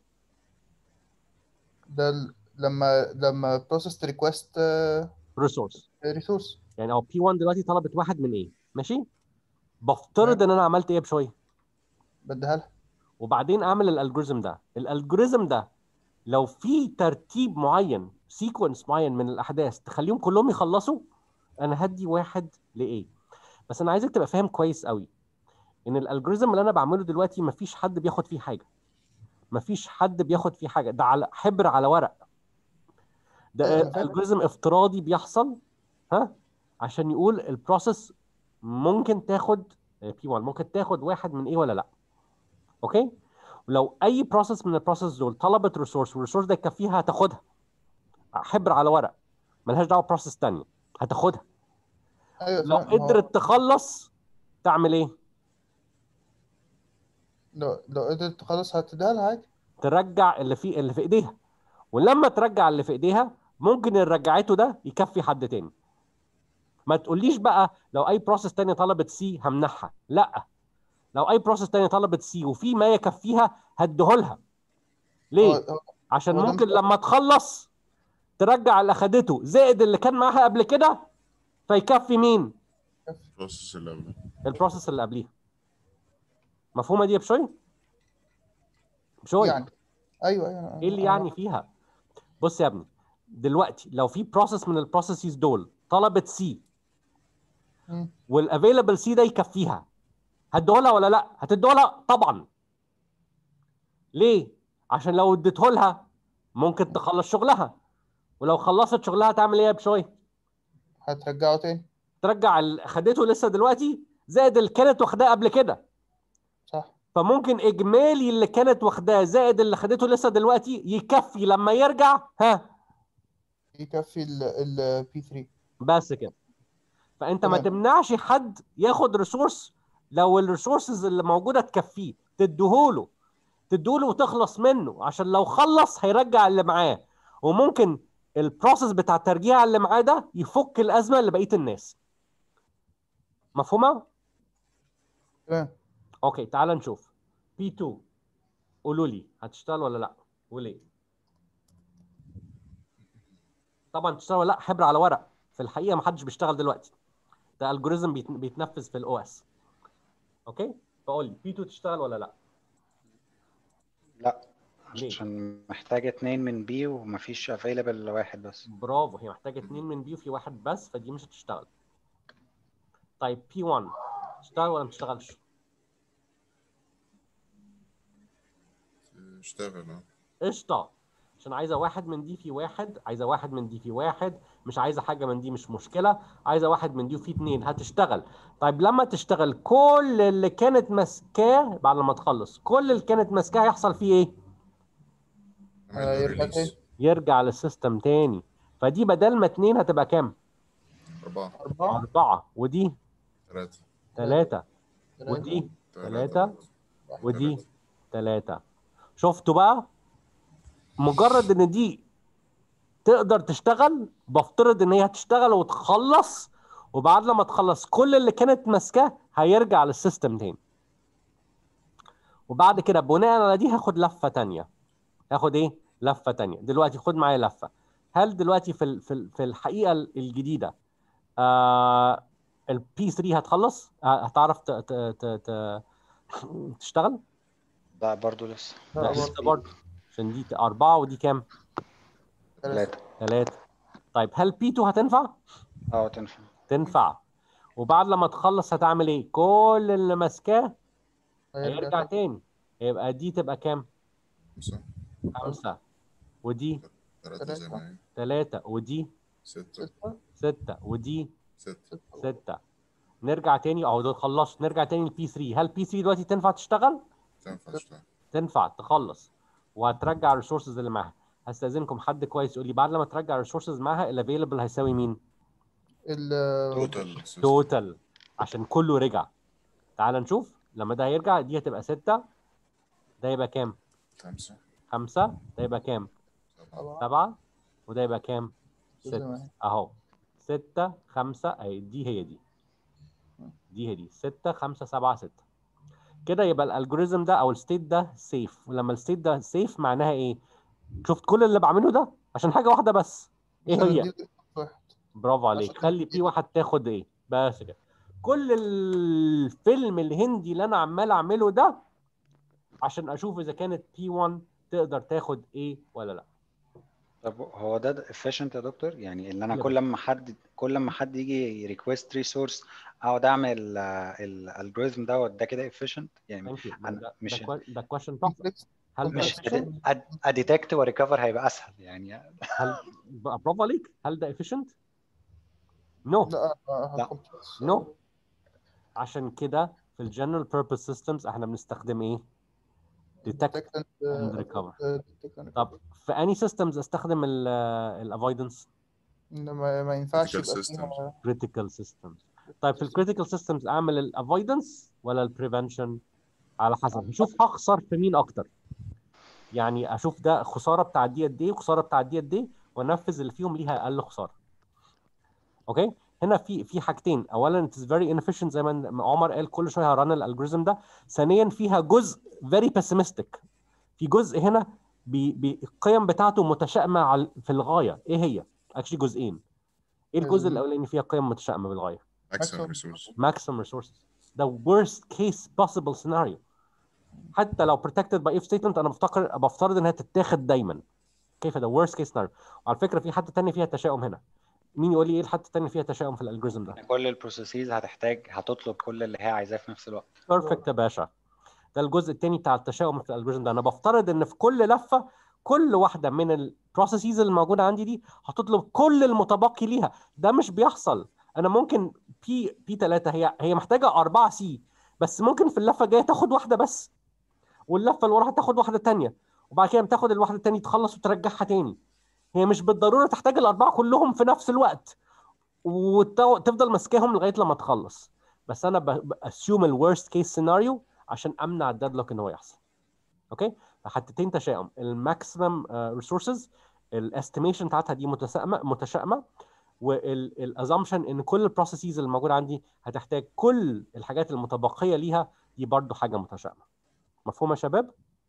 ده ال... لما لما بروسيس ريكوست ريسورس ريسورس يعني او بي 1 دلوقتي طلبت واحد من ايه؟ ماشي؟ بفترض ان انا عملت ايه بشوي؟ بديها لها وبعدين اعمل الالجوريزم ده الالجوريزم ده لو في ترتيب معين سيكونس معين من الاحداث تخليهم كلهم يخلصوا انا هدي واحد لايه بس انا عايزك تبقى فاهم كويس قوي ان الالجوريزم اللي انا بعمله دلوقتي مفيش حد بياخد فيه حاجه مفيش حد بياخد فيه حاجه ده على حبر على ورق ده أيوة، أنا فاهم. الجوريزم افتراضي بيحصل ها عشان يقول البروسيس ممكن تاخد بي 1 ممكن تاخد واحد من ايه ولا لا اوكي ولو اي بروسيس من البروسيس دول طلبت ريسورس والريسورس ده يكفيها هتاخدها حبر على ورق ملهاش دعوه بروسيس تانية هتاخدها ايوه لو فاهم ما هو قدرت تخلص تعمل ايه لو لو قدرت تخلص هتديها لها عادي ترجع اللي في اللي في ايديها ولما ترجع اللي في ايديها ممكن اللي رجعته ده يكفي حد تاني ما تقوليش بقى لو اي بروسيس تانية طلبت سي همنعها لا لو اي بروسيس تانية طلبت سي وفي ما يكفيها هديهولها ليه هو- هو- عشان هو ده ممكن مش- لما تخلص ترجع اللي اخدته زائد اللي كان معاها قبل كده فيكفي مين البروسيس اللي قبلها البروسيس اللي قبليها مفهومه دي يا بشوي بشوي يعني ايوه ايوه ايه اللي أنا- يعني فيها بص يا ابني دلوقتي لو في بروسيس من البروسيسز دول طلبت سي مم. والافيلبل سي ده يكفيها هتديهولها ولا لا هتديهولها طبعا ليه عشان لو اديتهولها ممكن تخلص شغلها ولو خلصت شغلها تعمل ايه يا بشوي هترجعه تاني ترجع اللي خدته لسه دلوقتي زائد اللي كانت واخداه قبل كده صح فممكن اجمالي اللي كانت واخداه زائد اللي خدته لسه دلوقتي يكفي لما يرجع ها يكفي ال ال P3 بس كده فانت ما تمام. تمنعش حد ياخد ريسورس لو الريسورسز اللي موجوده تكفيه تديهوله تديهوله وتخلص منه عشان لو خلص هيرجع اللي معاه وممكن البروسيس بتاع الترجيع اللي معاه ده يفك الازمه لبقيه الناس مفهومه تمام اوكي تعال نشوف P2 قولوا لي هتشتغل ولا لا وليه طبعا تشتغل ولا لا حبر على ورق في الحقيقه ما حدش بيشتغل دلوقتي ده الجوريزم بيت- بيتنفذ في الاو اس اوكي فقول لي P2 تشتغل ولا لا لا ليه؟ عشان محتاجة اتنين من بي ومفيش افيلبل لواحد بس برافو هي محتاجه اتنين من بي وفي واحد بس فدي مش هتشتغل طيب بي 1 تشتغل ولا ما تشتغلش اشتغل اه قشطه عشان عايزه واحد من دي في واحد عايزه واحد من دي في واحد مش عايزه حاجه من دي مش مشكله عايزه واحد من دي وفي اتنين هتشتغل طيب لما تشتغل كل اللي كانت ماسكاه بعد لما تخلص كل اللي كانت ماسكاه هيحصل فيه ايه عمل له يرجع ريليس تاني. يرجع للسيستم تاني فدي بدل ما اتنين هتبقى كام أربعة أربعة أربعة ودي ثلاثة ثلاثة ثلاثة ودي ثلاثة ثلاثة ودي ثلاثة شفتوا بقى مجرد ان دي تقدر تشتغل بفترض ان هي هتشتغل وتخلص وبعد لما تخلص كل اللي كانت ماسكاه هيرجع للسيستم تاني وبعد كده بناء على دي هاخد لفة تانية هاخد ايه لفة تانية دلوقتي خد معايا لفة هل دلوقتي في ال- في ال- في الحقيقة الجديدة آه البي 3 هتخلص ه- هتعرف ت- ت- ت- ت- تشتغل لا برضو لسه لا، لا برضه. لسه برضه عشان دي أربعة ودي كام؟ ثلاثة ثلاثة طيب هل بي 2 هتنفع؟ اه تنفع تنفع وبعد لما تخلص هتعمل ايه؟ كل اللي ماسكاه هيرجع تاني يبقى دي تبقى كام؟ خمسة خمسة ودي ثلاثة زي ما هي ثلاثة ودي ستة ستة ستة ودي ستة ستة نرجع تاني اهو دول خلصت نرجع تاني لبي 3 هل بي 3 دلوقتي تنفع تشتغل؟ تنفع تشتغل تنفع تخلص وهترجع الريسورسز اللي معاها هستأذنكم حد كويس يقول لي بعد لما ترجع الريسورسز معاها الافيلبل هيساوي مين؟ ال توتال توتال عشان كله رجع تعال نشوف لما ده هيرجع دي هتبقى ستة ده يبقى كام؟ خمسة خمسة ده يبقى كام؟ سبعة سبعة وده يبقى كام؟ زي ما ستة هي. اهو ستة خمسة اهي دي هي دي دي هي دي ستة خمسة سبعة ستة كده يبقى الالجوريزم ده او الستيت ده سيف ولما الستيت ده سيف معناها ايه؟ شفت كل اللي بعمله ده عشان حاجة واحدة بس ايه عشان هي؟ دي واحد. برافو عليك عشان خلي في واحد تاخد ايه بس كده كل الفيلم الهندي اللي انا عمال اعمله ده عشان اشوف اذا كانت بي 1 تقدر تاخد ايه ولا لا طب هو ده efficient يا دكتور يعني اللي انا لا. كل ما حد كل ما حد يجي ريكويست ريسورس اقعد اعمل الالجوريزم دوت ده كده efficient يعني ثانك يو أنا ده مش- ده كوي- ده كويشن تحفه هل ده مش efficient؟ اديتكت وريكفر هيبقى اسهل يعني هل بقى برافو عليك هل ده efficient؟ نو no. لا آه، لا. هتكمبلكس. No. عشان كده في الجنرال purpose systems احنا بنستخدم ايه؟ detect Detect and, and uh, recover uh, detect and طب في اني systems استخدم الافويدنس إن ما ما ينفعش Critical يبقى systems. فيها critical systems طيب في الكريتيكال systems اعمل الافويدنس ولا البريفنشن على حسب هشوف هخسر في مين اكتر يعني اشوف ده خساره بتاع دي قد ايه وخساره بتاع دي قد ايه وانفذ اللي فيهم ليها اقل خساره اوكي هنا في في حاجتين اولا it is very inefficient زي ما عمر قال كل شويه هرن الالجوريزم ده ثانيا فيها جزء very pessimistic في جزء هنا بي بي القيم بتاعته متشائمه على- في الغايه ايه هي اكشلي جزئين ايه الجزء ال- الاولاني فيها قيم متشائمه بالغايه اكسن Maximum. ريسورس maximum resources the worst case possible scenario حتى لو protected by if statement انا بفتكر بفترض انها تتاخد دايما كيف ده worst case scenario وعلى فكره في حد تاني فيها تشاؤم هنا مين يقول لي ايه الحد التاني فيها تشاؤم في الالجوريزم ده كل البروسيسز هتحتاج هتطلب كل اللي هي عايزاه في نفس الوقت بيرفكت يا باشا ده الجزء الثاني بتاع التشاؤم في الالجوريزم ده انا بفترض ان في كل لفه كل واحده من البروسيسز اللي موجوده عندي دي هتطلب كل المتبقي ليها ده مش بيحصل انا ممكن بي بي 3 هي هي محتاجه 4 سي بس ممكن في اللفه الجايه تاخد واحده بس واللفه اللي وراها تاخد واحده ثانيه وبعد كده بتاخد الواحده الثانيه تخلص وترجعها تاني هي مش بالضروره تحتاج الاربعه كلهم في نفس الوقت وتفضل ماسكاهم لغايه لما تخلص بس انا باسيوم الورست كيس سيناريو عشان امنع الديدلوك ان هو يحصل اوكي حتتين تشاؤم الماكسيمم ريسورسز الاستيميشن بتاعتها دي متشائمه متشائمه والازامشن ان كل البروسيسز اللي موجوده عندي هتحتاج كل الحاجات المتبقيه ليها دي برضو حاجه متشائمه مفهوم يا شباب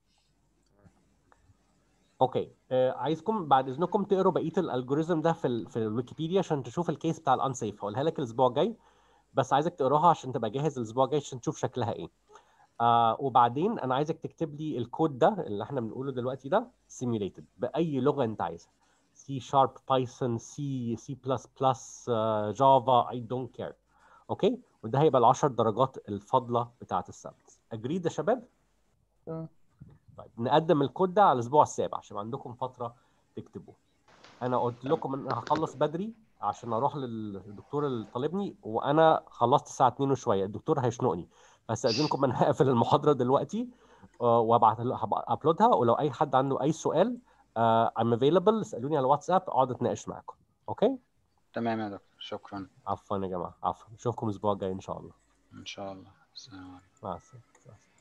اوكي آه عايزكم بعد اذنكم تقروا بقيه الالجوريزم ده في ال في الويكيبيديا عشان تشوف الكيس بتاع الانسيف هقولها لك الاسبوع الجاي بس عايزك تقراها عشان تبقى جاهز الاسبوع الجاي عشان تشوف شكلها ايه آه وبعدين انا عايزك تكتب لي الكود ده اللي احنا بنقوله دلوقتي ده سيميوليتد باي لغه انت عايزها سي شارب بايثون سي سي بلس بلس جافا اي دونت كير اوكي وده هيبقى ال 10 درجات الفاضله بتاعه السبت اجريد يا شباب تمام. طيب نقدم الكود ده على الاسبوع السابع عشان عندكم فتره تكتبوه انا قلت لكم ان انا هخلص بدري عشان اروح للدكتور اللي طالبني وانا خلصت الساعه 2 وشويه الدكتور هيشنقني فاستاذنكم انا هقفل المحاضره دلوقتي آه، وابعت ابلودها ولو اي حد عنده اي سؤال آه، I'm available اسالوني على الواتساب اقعد اتناقش معاكم اوكي تمام يا دكتور شكرا عفوا يا جماعه عفوا نشوفكم الاسبوع الجاي ان شاء الله ان شاء الله السلام عليكم مع السلامه